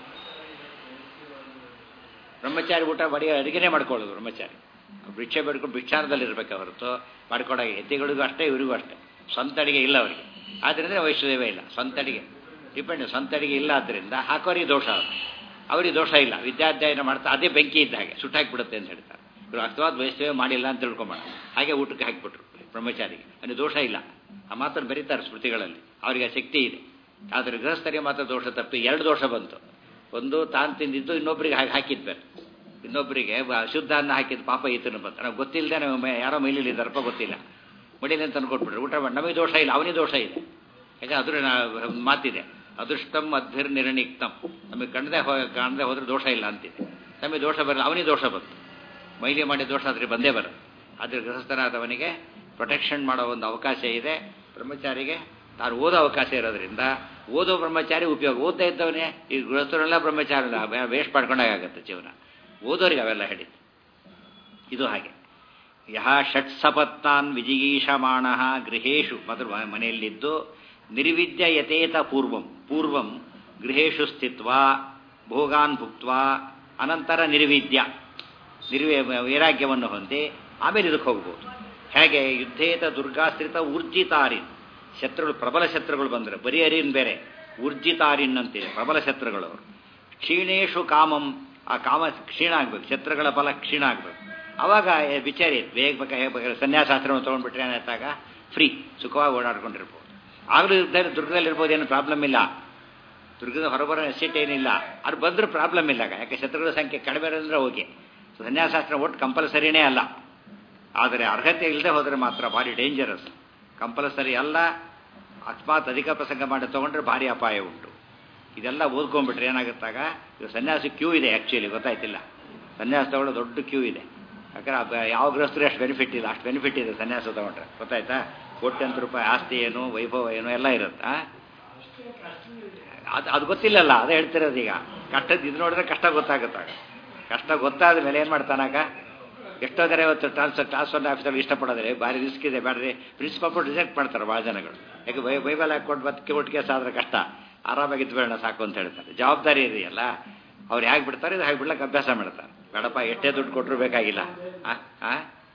ಬ್ರಹ್ಮಚಾರಿ ಊಟ ಬಡಿ ಅಡುಗೆನೇ ಮಾಡ್ಕೊಳ್ಳೋದು ಬ್ರಹ್ಮಚಾರಿ ಭಿಕ್ಷೆ ಬೇಡ್ಕೊಂಡು ಭಿಕ್ಷಾರದಲ್ಲಿ ಇರಬೇಕು ಹೊರತು ಮಾಡ್ಕೊಂಡಾಗ ಎತ್ತಿಗಳಿಗೂ ಅಷ್ಟೇ ಇವರಿಗೂ ಅಷ್ಟೇ ಸ್ವಂತ ಅಡಿಗೆ ಇಲ್ಲ ಅವರಿಗೆ ಆದ್ದರಿಂದ ವೈಷ್ಣದೇವೇ ಇಲ್ಲ ಸ್ವಂತ ಅಡಿಗೆ ಡಿಪೆಂಡ್ ಸ್ವಂತ ಅಡಿಗೆ ಇಲ್ಲ ಆದ್ದರಿಂದ ಹಾಕೋರಿಗೆ ದೋಷ ಅದು ಅವರಿಗೆ ದೋಷ ಇಲ್ಲ ವಿದ್ಯಾಧ್ಯಯನ ಮಾಡ್ತಾ ಅದೇ ಬೆಂಕಿ ಇದ್ದ ಹಾಗೆ ಸುಟ್ಟಾಕ್ಬಿಡುತ್ತೆ ಅಂತ ಹೇಳ್ತಾರೆ ಇವರು ಅರ್ಥವಾದ ವೈಷ್ಣವ ಮಾಡಿಲ್ಲ ಅಂತ ತಿಳ್ಕೊಂಬೋಣ ಹಾಗೆ ಊಟಕ್ಕೆ ಹಾಕಿಬಿಟ್ರು ಬ್ರಹ್ಮಚಾರಿಗೆ ಅಲ್ಲಿ ದೋಷ ಇಲ್ಲ ಆ ಮಾತನ್ನು ಬರೀತಾರೆ ಸ್ಮೃತಿಗಳಲ್ಲಿ ಅವರಿಗೆ ಆ ಶಕ್ತಿ ಇದೆ ಆದರೆ ಗೃಹಸ್ಥರಿಗೆ ಮಾತ್ರ ದೋಷ ತಪ್ಪಿ ಎರಡು ದೋಷ ಬಂತು ಒಂದು ತಾನು ತಿಂದಿದ್ದು ಇನ್ನೊಬ್ಬರಿಗೆ ಹಾಗೆ ಹಾಕಿದ್ಬೇಕು ಇನ್ನೊಬ್ಬರಿಗೆ ಅಶುದ್ಧ ಅನ್ನ ಹಾಕಿದ್ದು ಪಾಪ ಈತನ ಬಂತ ನಾವು ಗೊತ್ತಿಲ್ಲದೆ ನಾವು ಯಾರೋ ಮೈಲಿಲಿ ಇದ್ದಾರಪ್ಪ ಗೊತ್ತಿಲ್ಲ ಮಡಿಲಿ ಅಂತ ಅನ್ಕೊಟ್ಬಿಟ್ರೆ ಊಟ ಮಾಡಿ ನಮಗೆ ದೋಷ ಇಲ್ಲ ಅವನಿಗೆ ದೋಷ ಇದೆ ಯಾಕಂದ್ರೆ ಅದ್ರ ಮಾತಿದೆ ಅದೃಷ್ಟಂ ಅದ್ಭಿರ್ ನಿರ್ಣಿಕ್ತಂ ನಮಗೆ ಕಂಡದೆ ಕಾಣದೆ ಹೋದ್ರೆ ದೋಷ ಇಲ್ಲ ಅಂತಿದೆ ನಮಗೆ ದೋಷ ಬರಲ್ಲ ಅವನಿಗೆ ದೋಷ ಬಂತು ಮೈಲಿ ಮಾಡಿ ದೋಷ ಆದರೆ ಬಂದೇ ಬರುತ್ತೆ ಆದರೆ ಗೃಹಸ್ಥನಾದವನಿಗೆ ಪ್ರೊಟೆಕ್ಷನ್ ಮಾಡೋ ಒಂದು ಅವಕಾಶ ಇದೆ ಬ್ರಹ್ಮಚಾರಿಗೆ ತಾನು ಓದೋ ಅವಕಾಶ ಇರೋದ್ರಿಂದ ಓದೋ ಬ್ರಹ್ಮಚಾರಿ ಉಪಯೋಗ ಓದ್ತಾ ಇದ್ದವನೇ ಈ ಗೃಹಸ್ಥರೆಲ್ಲ ಬ್ರಹ್ಮಚಾರಿ ವೇಸ್ಟ್ ಮಾಡ್ಕೊಂಡಾಗತ್ತೆ ಜೀವನ ಓದೋರಿಗೆ ಅವೆಲ್ಲ ಹೇಳಿದ್ದು ಇದು ಹಾಗೆ ಯಹ ಷಟ್ ಸಪತ್ತಾನ್ ವಿಜಿಗೀಷಮಾಣ ಗೃಹೇಶು ಮೊದಲು ಮನೆಯಲ್ಲಿದ್ದು ನಿರ್ವಿದ್ಯ ಯಥೇತ ಪೂರ್ವಂ ಪೂರ್ವಂ ಗೃಹೇಶು ಸ್ಥಿತ್ವ ಭೋಗಾನ್ ಭುಕ್ತ ಅನಂತರ ನಿರ್ವಿದ್ಯ ನಿರ್ವೇ ವೈರಾಗ್ಯವನ್ನು ಹೊಂದಿ ಆಮೇಲೆ ಇದಕ್ಕೆ ಹೋಗ್ಬೋದು ಹೇಗೆ ಯುದ್ಧೇತ ದುರ್ಗಾಶ್ರಿತ ಊರ್ಜಿತಾರಿನ್ ಶತ್ರುಗಳು ಪ್ರಬಲ ಶತ್ರುಗಳು ಬಂದರೆ ಬರೀ ಅರಿನ್ ಬೇರೆ ಊರ್ಜಿತಾರಿನ್ ಅಂತಿದೆ ಪ್ರಬಲ ಶತ್ರುಗಳು ಅವರು ಕ್ಷೀಣೇಶು ಕಾಮಂ ಆ ಕಾಮ ಕ್ಷೀಣ ಆಗ್ಬೇಕು ಶತ್ರುಗಳ ಬಲ ಕ್ಷೀಣ ಆಗ್ಬೇಕು ಅವಾಗ ವಿಚಾರಿ ಬೇಗ ಬೇಕಾ ಹೇಗೆ ಸನ್ಯಾಸಾಸ್ತ್ರವನ್ನು ತೊಗೊಂಡ್ಬಿಟ್ರೆ ಏನಾಯ್ತಾಗ ಫ್ರೀ ಸುಖವಾಗಿ ಓಡಾಡ್ಕೊಂಡಿರ್ಬೋದು ಆಗಲೂ ಇರ್ತಾರೆ ದುರ್ಗದಲ್ಲಿರ್ಬೋದು ಏನು ಪ್ರಾಬ್ಲಮ್ ಇಲ್ಲ ದುರ್ಗದ ಹೊರಬರೋ ನೆಸಿಟಿ ಏನಿಲ್ಲ ಅದು ಬಂದರೂ ಪ್ರಾಬ್ಲಮ್ ಇಲ್ಲ ಯಾಕೆ ಶತ್ರುಗಳ ಸಂಖ್ಯೆ ಕಡಿಮೆ ಇರೋದ್ರೆ ಓಕೆ ಸನ್ಯಾಸಾಸ್ತ್ರ ಒಟ್ಟು ಕಂಪಲ್ಸರಿನೇ ಅಲ್ಲ ಆದರೆ ಅರ್ಹತೆ ಇಲ್ಲದೆ ಹೋದರೆ ಮಾತ್ರ ಭಾರಿ ಡೇಂಜರಸ್ ಕಂಪಲ್ಸರಿ ಅಲ್ಲ ಅಕಸ್ಮಾತ್ ಅಧಿಕ ಪ್ರಸಂಗ ಮಾಡಿ ತೊಗೊಂಡ್ರೆ ಭಾರಿ ಅಪಾಯ ಉಂಟು ಇದೆಲ್ಲ ಓದ್ಕೊಂಡ್ಬಿಟ್ರೆ ಏನಾಗುತ್ತಾಗ ಇದು ಸನ್ಯಾಸ ಕ್ಯೂ ಇದೆ ಆ್ಯಕ್ಚುಲಿ ಗೊತ್ತಾಯ್ತಿಲ್ಲ ಸನ್ಯಾಸ ತಗೊಳ್ಳೋ ದೊಡ್ಡ ಕ್ಯೂ ಇದೆ ಯಾಕಂದ್ರೆ ಯಾವ ಗೃಹಸ್ಥರು ಅಷ್ಟು ಬೆನಿಫಿಟ್ ಇಲ್ಲ ಅಷ್ಟು ಬೆನಿಫಿಟ್ ಇದೆ ಸನ್ಯಾಸ ತಗೊಂಡ್ರೆ ಗೊತ್ತಾಯ್ತಾ ಕೋಟ್ಯಂತ ರೂಪಾಯಿ ಆಸ್ತಿ ಏನು ವೈಭವ ಏನು ಎಲ್ಲ ಇರುತ್ತಾ ಅದು ಅದು ಗೊತ್ತಿಲ್ಲಲ್ಲ ಅದೇ ಹೇಳ್ತಿರೋದು ಈಗ ಕಷ್ಟದ ಇದು ನೋಡಿದ್ರೆ ಕಷ್ಟ ಗೊತ್ತಾಗುತ್ತಾಗ ಕಷ್ಟ ಗೊತ್ತಾದ ಮೇಲೆ ಏನು ಮಾಡ್ತಾನಾಗ ಎಷ್ಟೋ ಜನ ಇವತ್ತು ಟ್ರಾನ್ಸ್ಫರ್ ಟ್ರಾನ್ಸ್ಫರ್ ಆಫೀಸಲ್ಲಿ ಇಷ್ಟಪಡೋದ್ರೆ ಭಾರಿ ರಿಸ್ಕ್ ಇದೆ ಬೇಡ್ರಿ ಪ್ರಿನ್ಸಿಪಾಲ್ ರಿಜೆಕ್ಟ್ ಮಾಡ್ತಾರೆ ಭಾಳ ಜನಗಳು ಯಾಕೆ ಬೈ ಬೈಬಲ್ ಹಾಕ್ಕೊಂಡು ಮತ್ತೆ ಒಟ್ಟು ಕೇಸ್ ಆದ್ರೆ ಕಷ್ಟ ಆರಾಮಾಗಿ ಇದ್ಬೇಡ ಸಾಕು ಅಂತ ಹೇಳ್ತಾರೆ ಜವಾಬ್ದಾರಿ ಇದೆಯಲ್ಲ ಅವ್ರು ಹೇಗೆ ಬಿಡ್ತಾರೆ ಇದು ಹಾಗೆ ಬಿಡ್ಲಕ್ಕೆ ಅಭ್ಯಾಸ ಮಾಡ್ತಾರೆ ಬೇಡಪ್ಪ ಎಷ್ಟೇ ದುಡ್ಡು ಕೊಟ್ಟರು ಬೇಕಾಗಿಲ್ಲ ಆ ಆ?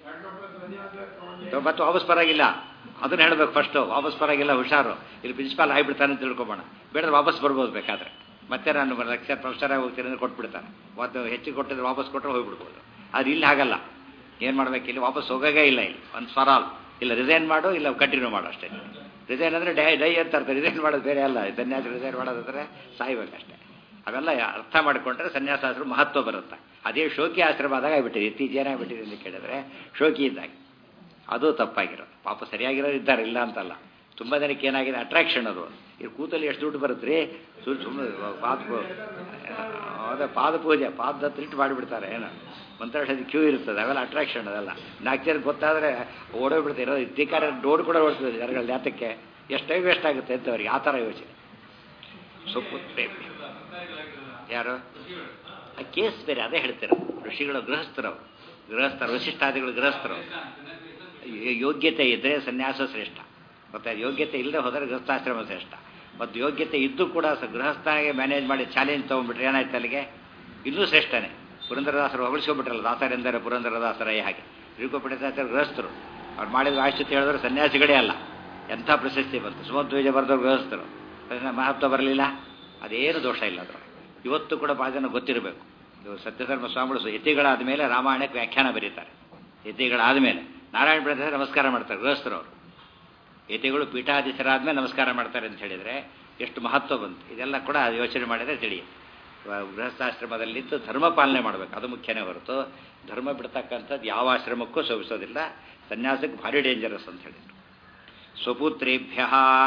ಮತ್ತೆ ವಾಪಸ್ ಬರಾಗಿಲ್ಲ ಅದನ್ನ ಹೇಳ್ಬೇಕು ಫಸ್ಟು ವಾಪಸ್ ಬರಾಗಿಲ್ಲ ಹುಷಾರು ಇಲ್ಲಿ ಪ್ರಿನ್ಸಿಪಾಲ್ ಆಗಿಬಿಡ್ತಾನೆ ಅಂತ ತಿಳ್ಕೊಬೋಣ ಬೇಡ ವಾಪಸ್ ಬರ್ಬೋದು ಬೇಕಾದ್ರೆ ಮತ್ತೆ ನಾನು ಲೆಕ್ಚರ್ ಪ್ರೊಫೆಸರ್ ಆಗಿ ಹೋಗ್ತೀನಿ ಅಂದ್ರೆ ಕೊಟ್ಬಿಡ್ತಾನೆ ಮತ್ತು ಹೆಚ್ಚಿಗೆ ಕೊಟ್ಟಿದ್ರೆ ವಾಪಸ್ ಕೊಟ್ಟರೆ ಹೋಗ್ಬಿಡ್ಬೋದು ಅದು ಇಲ್ಲಿ ಹಾಗಲ್ಲ ಏನು ಮಾಡ್ಬೇಕು ಇಲ್ಲಿ ವಾಪಸ್ ಹೋಗೋದೇ ಇಲ್ಲ ಇಲ್ಲಿ ಒಂದು ಫಾರ್ ಆಲ್ ಇಲ್ಲ ರಿಸೈನ್ ಮಾಡು ಇಲ್ಲ ಕಂಟಿನ್ಯೂ ಮಾಡು ಅಷ್ಟೇ ರಿಸೈನ್ ಅಂದರೆ ಡೈ ಡೈ ಅಂತ ಅರ್ಥ ರಿಸೈನ್ ಮಾಡೋದು ಬೇರೆ ಅಲ್ಲ ಸನ್ಯಾಸ ರಿಸೈನ್ ಮಾಡೋದಂದ್ರೆ ಸಾಯ್ಬೇಕಷ್ಟೇ ಅವೆಲ್ಲ ಅರ್ಥ ಮಾಡಿಕೊಂಡ್ರೆ ಸನ್ಯಾಸಾಶ್ರಮ ಮಹತ್ವ ಬರುತ್ತೆ ಅದೇ ಶೋಕಿ ಆಶ್ರಮ ಆದಾಗ ಆಗ್ಬಿಟ್ಟಿದೆ ಇತ್ತೀಚೆಗೆ ಏನಾಗ್ಬಿಟ್ಟಿದೆ ಅಂತ ಕೇಳಿದ್ರೆ ಶೋಕಿ ಇದ್ದಾಗ ಅದು ತಪ್ಪಾಗಿರೋದು ಪಾಪ ಸರಿಯಾಗಿರೋರು ಇದ್ದಾರೆ ಇಲ್ಲ ಅಂತಲ್ಲ ತುಂಬ ಜನಕ್ಕೆ ಏನಾಗಿದೆ ಅಟ್ರಾಕ್ಷನ್ ಅದು ಇದು ಕೂತಲ್ಲಿ ಎಷ್ಟು ದುಡ್ಡು ಬರುತ್ತೆ ರೀ ಸುಮ್ಮನೆ ಪಾದ ಪೂ- ಅದೇ ಪಾದ ಪೂಜೆ ಪಾದ ಹತ್ರ ಇಟ್ಟು ಮಾಡಿಬಿಡ್ತಾರೆ ಏನು ಮಂತ್ರಾಕ್ಷದ ಕ್ಯೂ ಇರ್ತದೆ ಅವೆಲ್ಲ ಅಟ್ರಾಕ್ಷನ್ ಅದೆಲ್ಲ ನಾಲ್ಕು ಜನ ಗೊತ್ತಾದರೆ ಓಡೋಗ್ಬಿಡ್ತಾರೆ ಇರೋದು ಇದ್ದಿಕಾರ ಡೋಡ್ ಕೂಡ ಓಡ್ತದೆ ಜನಗಳ ಜಾತಕ್ಕೆ ಎಷ್ಟು ಟೈಮ್ ವೇಸ್ಟ್ ಆಗುತ್ತೆ ಅಂತ ಅವ್ರಿಗೆ ಆ ಥರ ಯೋಚನೆ ಸೊಪ್ಪು ಪ್ರೇಮ ಯಾರು ಆ ಕೇಸ್ ಬೇರೆ ಅದೇ ಹೇಳ್ತಾರೆ ಋಷಿಗಳು ಗೃಹಸ್ಥರು ಗೃಹಸ್ಥರು ವಶಿಷ್ಠಾದಿಗಳು ಗೃಹಸ್ಥರು ಯೋ- ಯೋಗ್ಯತೆ ಇದ್ದರೆ ಸನ್ಯಾಸ ಶ್ರೇಷ್ಠ ಮತ್ತು ಯೋಗ್ಯತೆ ಇಲ್ಲದೆ ಹೋದರೆ ಗೃಹಸ್ಥಾಶ್ರಮ ಶ್ರೇಷ್ಠ ಮತ್ತು ಯೋಗ್ಯತೆ ಇದ್ದು ಕೂಡ ಸ ಗೃಹಸ್ಥಾಗೆ ಮ್ಯಾನೇಜ್ ಮಾಡಿ ಚಾಲೆಂಜ್ ತೊಗೊಂಡ್ಬಿಟ್ರೆ ಏನಾಯ್ತು ಅಲ್ಲಿಗೆ ಇನ್ನೂ ಶ್ರೇಷ್ಠನೇ ಪುರಂದರದಾಸರು ಹೊಗಳಿಸ್ಕೊಬಿಟ್ರಲ್ಲ ದಾಸರೆಂದರೆ ಪುರಂದರದಾಸರೇ ಹಾಗೆ ತಿರುಕೋಪಡಿತಾಚಾರ್ಯ ಗೃಹಸ್ಥರು ಅವ್ರು ಮಾಡಿದ ಆಶ್ಚಿತ ಹೇಳಿದ್ರೆ ಸನ್ಯಾಸಿಗಳೇ ಅಲ್ಲ ಎಂಥ ಪ್ರಶಸ್ತಿ ಬಂತು ಸುಮಧ್ವಜ ಬರೆದವ್ರು ಗೃಹಸ್ಥರು ಅದನ್ನ ಮಹತ್ವ ಬರಲಿಲ್ಲ ಅದೇನು ದೋಷ ಇಲ್ಲ ಅದರ ಇವತ್ತು ಕೂಡ ಭಾಳ ಜನ ಗೊತ್ತಿರಬೇಕು ಇವರು ಸತ್ಯಧರ್ಮ ಸ್ವಾಮಿಗಳು ಯತಿಗಳಾದ ಮೇಲೆ ರಾಮಾಯಣಕ್ಕೆ ವ್ಯಾಖ್ಯಾನ ಬರೀತಾರೆ ಯತಿಗಳಾದ ಮೇಲೆ ನಾರಾಯಣ ಪ್ರದೇಶ ನಮಸ್ಕಾರ ಮಾಡ್ತಾರೆ ಗೃಹಸ್ಥರು ಅವರು ಯತಿಗಳು ಪೀಠಾಧೀಶರಾದ್ಮೇಲೆ ನಮಸ್ಕಾರ ಮಾಡ್ತಾರೆ ಅಂತ ಹೇಳಿದರೆ ಎಷ್ಟು ಮಹತ್ವ ಬಂತು ಇದೆಲ್ಲ ಕೂಡ ಯೋಚನೆ ಮಾಡಿದರೆ ತಿಳಿಯುತ್ತೆ ವ- ಗೃಹಸ್ಥಾಶ್ರಮದಲ್ಲಿದ್ದು ಧರ್ಮ ಪಾಲನೆ ಮಾಡಬೇಕು ಅದು ಮುಖ್ಯನೇ ಹೊರತು ಧರ್ಮ ಬಿಡ್ತಕ್ಕಂಥದ್ದು ಯಾವ ಆಶ್ರಮಕ್ಕೂ ಶೋಭಿಸೋದಿಲ್ಲ ಸನ್ಯಾಸಕ್ಕೆ ಭಾರಿ ಡೇಂಜರಸ್ ಅಂತ ಹೇಳಿದರು ಸ್ವಪುತ್ರೇಭ್ಯ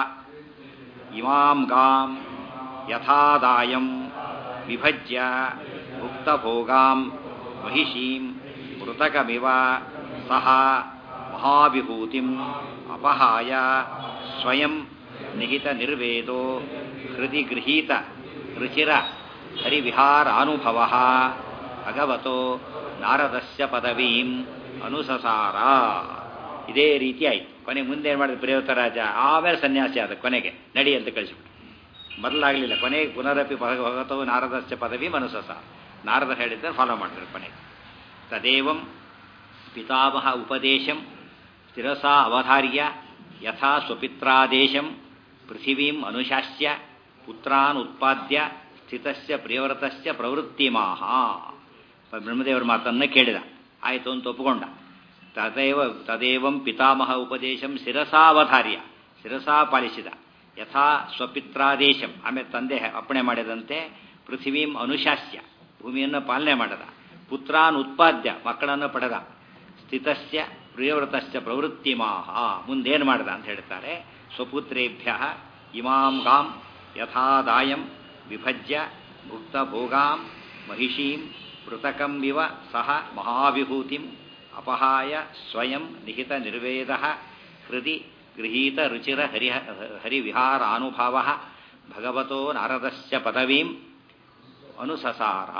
ಇಮಾಂ ಗಾಂ ಯಥಾದಾಯಂ ವಿಭಜ್ಯ ಭುಕ್ತಭೋಗಾಂ ಮಹಿಷೀಂ ಮೃತಕಮಿವ ಸಹ ಮಹಾವಿಭೂತಿಂ ಅಪಹಾಯ ಸ್ವಯಂ ನಿಹಿತ ನಿರ್ವೇದೋ ಹೃದಯ ಗೃಹೀತ ರುಚಿರ ಹರಿವಿಹಾರಾನುಭವ ಭಗವತೋ ನಾರದಸ್ಯ ಪದವೀಂ ಅನುಸಸಾರ ಇದೇ ರೀತಿ ಆಯ್ತು ಕೊನೆಗೆ ಮುಂದೆ ಏನು ಮಾಡಿದ ಪ್ರಿಯವತರಾಜ ಆಮೇಲೆ ಸನ್ಯಾಸಿ ಆದ ಕೊನೆಗೆ ನಡಿ ಅಂತ ಕಳಿಸ್ಬಿಟ್ಟು ಮೊದಲಾಗಲಿಲ್ಲ ಕೊನೆಗೆ ಪುನರಪಿ ಭಗ- ಭಗವತೋ ನಾರದಸ್ಯ ಪದವಿ ಮನುಸಸ ನಾರದ ಹೇಳಿದ್ದರೆ ಫಾಲೋ ಮಾಡ್ತಾರೆ ಕೊನೆಗೆ ತದೇವಂ ಪಿತಾಮಹ ಉಪದೇಶಂ ಶಿರಸಾ ಅವಧಾರ್ಯ ಯಥಾ ಸ್ವಪಿತ್ರಾದೇಶಂ ಪೃಥಿವೀಂ ಅನುಶಾಸ್ಯ ಪುತ್ರಾನ್ ಉತ್ಪಾದ್ಯ ಸ್ಥಿತಸ್ಯ ಪ್ರಿಯವ್ರತಸ್ಯ ಪ್ರವೃತ್ತಿಮಾಹ ಬ್ರಹ್ಮದೇವರ ಮಾತನ್ನು ಕೇಳಿದ ಆಯಿತು ಅಂತ ಒಪ್ಪಿಕೊಂಡ ತದೇವ ತದೇವಂ ಪಿತಾಮಹ ಉಪದೇಶಂ ಶಿರಸಾವಧಾರ್ಯ ಶಿರಸಾ ಪಾಲಿಸಿದ ಯಥಾ ಸ್ವಪಿತ್ರಾದೇಶಂ ಆಮೇಲೆ ತಂದೆ ಅಪ್ಪಣೆ ಮಾಡಿದಂತೆ ಪೃಥಿವೀಂ ಅನುಶಾಸ್ಯ ಭೂಮಿಯನ್ನು ಪಾಲನೆ ಮಾಡದ ಪುತ್ರಾನ್ ಉತ್ಪಾದ್ಯ ಮಕ್ಕಳನ್ನು ಪಡೆದ ಸ್ಥಿತಸ್ಯ ಪ್ರಿಯವ್ರತಸ್ಯ ಪ್ರವೃತ್ತಿಮಾಹ ಮುಂದೇನು ಮಾಡಿದ ಅಂತ ಹೇಳ್ತಾರೆ ಸ್ವಪುತ್ರೇಭ್ಯ ಇಮಾಂ ಗಾಂ ಯಥಾದಾಯಂ ವಿಭಜ್ಯ ಭುಕ್ತಭೋಗಾಂ ಮಹಿಷೀಂ ಪೃತಕಂ ಇವ ಸಹ ಮಹಾವಿಭೂತಿಂ ಅಪಹಾಯ ಸ್ವಯಂ ನಿಹಿತ ನಿರ್ವೇದ ಹೃದಿ ಗೃಹೀತ ರುಚಿರ ಹರಿ ಹರಿವಿಹಾರಾನುಭಾವ ಭಗವತೋ ನಾರದಸ್ಯ ಪದವೀಂ ಅನುಸಸಾರ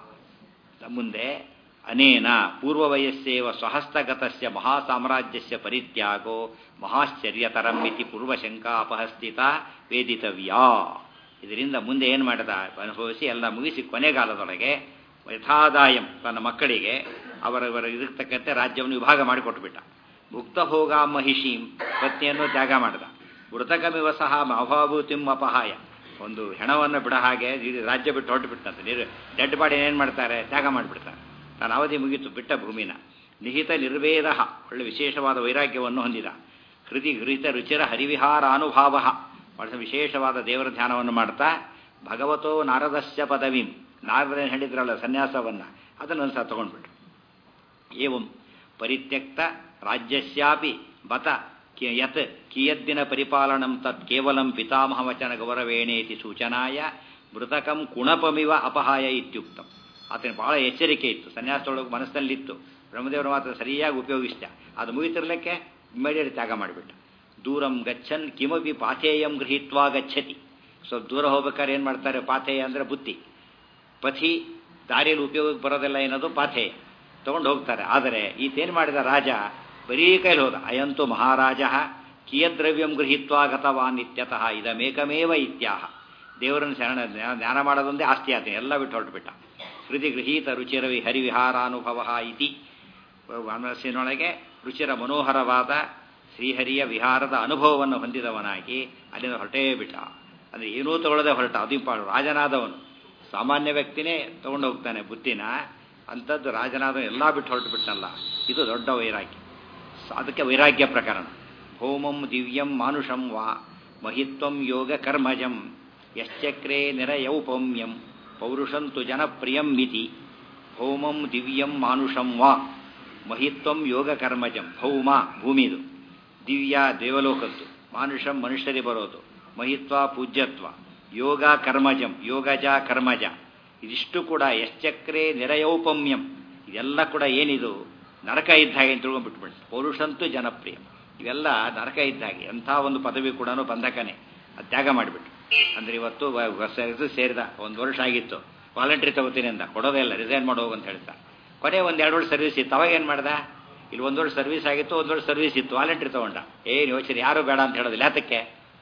ಮುಂದೆ ಅನೇನ ಪೂರ್ವವಯಸ್ಸೇವ ಸ್ವಹಸ್ತಗತಸ್ಯ ಮಹಾಸಾಮ್ರಾಜ್ಯಸ್ಯ ಪರಿತ್ಯಾಗೋ ಮಹಾಶ್ಚರ್ಯತರಂ ಇತಿ ಪೂರ್ವಶಂಕಾ ಅಪಹಸ್ಥಿತ ವೇದಿತವ್ಯಾ ಇದರಿಂದ ಮುಂದೆ ಏನು ಮಾಡಿದ ಅನುಭವಿಸಿ ಎಲ್ಲ ಮುಗಿಸಿ ಕೊನೆಗಾಲದೊಳಗೆ ಯಥಾದಾಯಂ ತನ್ನ ಮಕ್ಕಳಿಗೆ ಅವರವರ ಇರತಕ್ಕಂತೆ ರಾಜ್ಯವನ್ನು ವಿಭಾಗ ಮಾಡಿಕೊಟ್ಬಿಟ್ಟ ಭುಕ್ತಭೋಗ ಮಹಿಷೀಂ ಪತ್ನಿಯನ್ನು ತ್ಯಾಗ ಮಾಡಿದ ಮೃತಕಮಿವ ಸಹ ಅಭಾಭೂತಿಂ ಅಪಹಾಯ ಒಂದು ಹೆಣವನ್ನು ಬಿಡ ಹಾಗೆ ಇಡೀ ರಾಜ್ಯ ಬಿಟ್ಟು ಹೊರಟುಬಿಟ್ಟಂತೆ ನೀರು ಡೆಡ್ ಬಾಡಿ ಏನು ಮಾಡ್ತಾರೆ ತ್ಯಾಗ ಮಾಡಿಬಿಡ್ತಾರೆ ತನ್ನ ಅವಧಿ ಮುಗಿತು ಬಿಟ್ಟ ಭೂಮಿನ ನಿಹಿತ ನಿರ್ವೇದ ಒಳ್ಳೆ ವಿಶೇಷವಾದ ವೈರಾಗ್ಯವನ್ನು ಹೊಂದಿದ ಹೃದಿ ಹೃತ ರುಚಿರ ಹರಿವಿಹಾರ ಅನುಭಾವ ಬಹಳ ವಿಶೇಷವಾದ ದೇವರ ಧ್ಯಾನವನ್ನು ಮಾಡ್ತಾ ಭಗವತೋ ನಾರದಸ್ಯ ಪದವೀಂ ನಾರದನ ಹೇಳಿದ್ರಲ್ಲ ಸನ್ಯಾಸವನ್ನು ಅದನ್ನು ಸಹ ತಗೊಂಡ್ಬಿಟ್ರು ಏವಂ ಪರಿತ್ಯಕ್ತ ರಾಜ್ಯಸ್ಯಾಪಿ ಬತ ಕಿ- ಯತ್ ಕಿಯದ್ದಿನ ಪರಿಪಾಲನಂ ತತ್ ಕೇವಲಂ ಪಿತಾಮಹ ವಚನ ಗೌರವೇಣೇತಿ ಸೂಚನಾಯ ಮೃತಕಂ ಕುಣಪಮಿವ ಅಪಹಾಯ ಇತ್ಯುಕ್ತಂ ಆತನ ಬಹಳ ಎಚ್ಚರಿಕೆ ಇತ್ತು ಸನ್ಯಾಸದೊಳಗೆ ಮನಸ್ಸಲ್ಲಿತ್ತು ಬ್ರಹ್ಮದೇವರ ಮಾತ್ರ ಸರಿಯಾಗಿ ಉಪಯೋಗಿಸಿದ ಅದು ಮುಗಿತಿರ್ಲಿಕ್ಕೆ ಇಮಿಡಿಯೇಟ್ ತ್ಯಾಗ ಮಾಡಿಬಿಟ್ಟ ದೂರಂ ಗಚ್ಚನ್ ಕಿಮಪಿ ಪಾಥೇಯಂ ಗೃಹೀತ್ವಾ ಗಚ್ಚತಿ ಸ್ವಲ್ಪ ದೂರ ಹೋಗ್ಬೇಕಾದ್ರೆ ಏನು ಮಾಡ್ತಾರೆ ಪಾಥೇಯ ಅಂದರೆ ಬುತ್ತಿ ಪಥಿ ದಾರಿಯಲ್ಲಿ ಉಪಯೋಗಕ್ಕೆ ಬರೋದಿಲ್ಲ ಏನದು ಪಾಥೆ ತಗೊಂಡು ಹೋಗ್ತಾರೆ ಆದರೆ ಈತೇನು ಮಾಡಿದ ರಾಜ ಬರೀ ಕೈಲಿ ಹೋದ ಅಯಂತು ಮಹಾರಾಜ ಕಿಯದ್ರವ್ಯಂ ಗೃಹೀತ್ವಾ ಗತವಾನ್ ಇತ್ಯತಃ ಇದಮೇಕಮೇವ ಇತ್ಯಾಹ ದೇವರನ್ನು ಶರಣ ಜ್ಞಾನ ಮಾಡೋದೊಂದೇ ಆಸ್ತಿ ಆತ ಎಲ್ಲ ಬಿಟ್ಟು ಹೊರಟುಬಿಟ್ಟ ಹೃದಯ ಗೃಹೀತ ರುಚಿರವಿ ಹರಿವಿಹಾರಾನುಭವ ಇತಿ ಮನಸ್ಸಿನೊಳಗೆ ರುಚಿರ ಮನೋಹರವಾದ ಶ್ರೀಹರಿಯ ವಿಹಾರದ ಅನುಭವವನ್ನು ಹೊಂದಿದವನಾಗಿ ಅಲ್ಲಿಂದ ಹೊರಟೇ ಬಿಟ್ಟ ಅಂದರೆ ಏನೂ ತಗೊಳ್ಳದೆ ಹೊರಟ ಅದು ಇಂಪಾಳು ರಾಜನಾದವನು ಸಾಮಾನ್ಯ ವ್ಯಕ್ತಿನೇ ತಗೊಂಡು ಹೋಗ್ತಾನೆ ಬುದ್ಧಿನ ಅಂಥದ್ದು ರಾಜನಾದ ಎಲ್ಲ ಬಿಟ್ಟು ಹೊರಟು ಬಿಟ್ಟಲ್ಲ ಇದು ದೊಡ್ಡ ವೈರಾಗ್ಯ ಅದಕ್ಕೆ ವೈರಾಗ್ಯ ಪ್ರಕರಣ ಭೌಮಂ ದಿವ್ಯಂ ಮಾನುಷಂ ವಾ ಮಹಿತ್ವಂ ಯೋಗ ಕರ್ಮಜಂ ಯಶ್ಚಕ್ರೇ ನಿರಯೌಪಮ್ಯಂ ಪೌರುಷಂತು ಜನಪ್ರಿಯಂ ಮಿತಿ ಭೌಮಂ ದಿವ್ಯಂ ಮಾನುಷಂ ವಾ ಮಹಿತ್ವಂ ಯೋಗ ಕರ್ಮಜಂ ಭೌಮ ಭೂಮಿದು ದಿವ್ಯ ದೇವಲೋಕದ್ದು ಮಾನುಷಂ ಮನುಷ್ಯರಿಗೆ ಬರೋದು ಮಹಿತ್ವ ಪೂಜ್ಯತ್ವ ಯೋಗ ಕರ್ಮಜಂ ಯೋಗಜ ಕರ್ಮಜ ಇದಿಷ್ಟು ಕೂಡ ಯಶ್ಚಕ್ರೇ ನಿರಯೌಪಮ್ಯಂ ಇದೆಲ್ಲ ಕೂಡ ಏನಿದು ನರಕ ಇದ್ದ ಹಾಗೆ ಅಂತ ತಿಳ್ಕೊಂಡ್ಬಿಟ್ಬಿಟ್ಟು ಪೌರುಷಂತೂ ಜನಪ್ರಿಯ ಇವೆಲ್ಲ ನರಕ ಇದ್ದ ಹಾಗೆ ಅಂಥ ಒಂದು ಪದವಿ ಕೂಡ ಬಂಧಕನೇ ಅದು ತ್ಯಾಗ ಮಾಡಿಬಿಟ್ಟು ಅಂದ್ರೆ ಇವತ್ತು ಇದು ಸೇರಿದ ಒಂದು ವರ್ಷ ಆಗಿತ್ತು ವಾಲಂಟ್ರಿ ತಗೋತೀನಿ ಅಂತ ಕೊಡೋದೇ ಇಲ್ಲ ರಿಸೈನ್ ಮಾಡೋಗು ಅಂತ ಹೇಳ್ತಾ ಕೊನೆ ಒಂದು ಎರಡು ವರ್ಷ ಸರ್ವಿಸ್ ಇತ್ತು ಅವಾಗ ಏನು ಮಾಡ್ದ ಇಲ್ಲಿ ಒಂದು ವರ್ಷ ಸರ್ವಿಸ್ ಆಗಿತ್ತು ಒಂದು ವರ್ಷ ಸರ್ವಿಸ್ ಇತ್ತು ವಾಲಂಟ್ರಿ ತಗೊಂಡ ಏನು ಯೋಚನೆ ಯಾರು ಬೇಡ ಅಂತ ಹೇಳೋದಿಲ್ಲ ಯಾತಕ್ಕೆ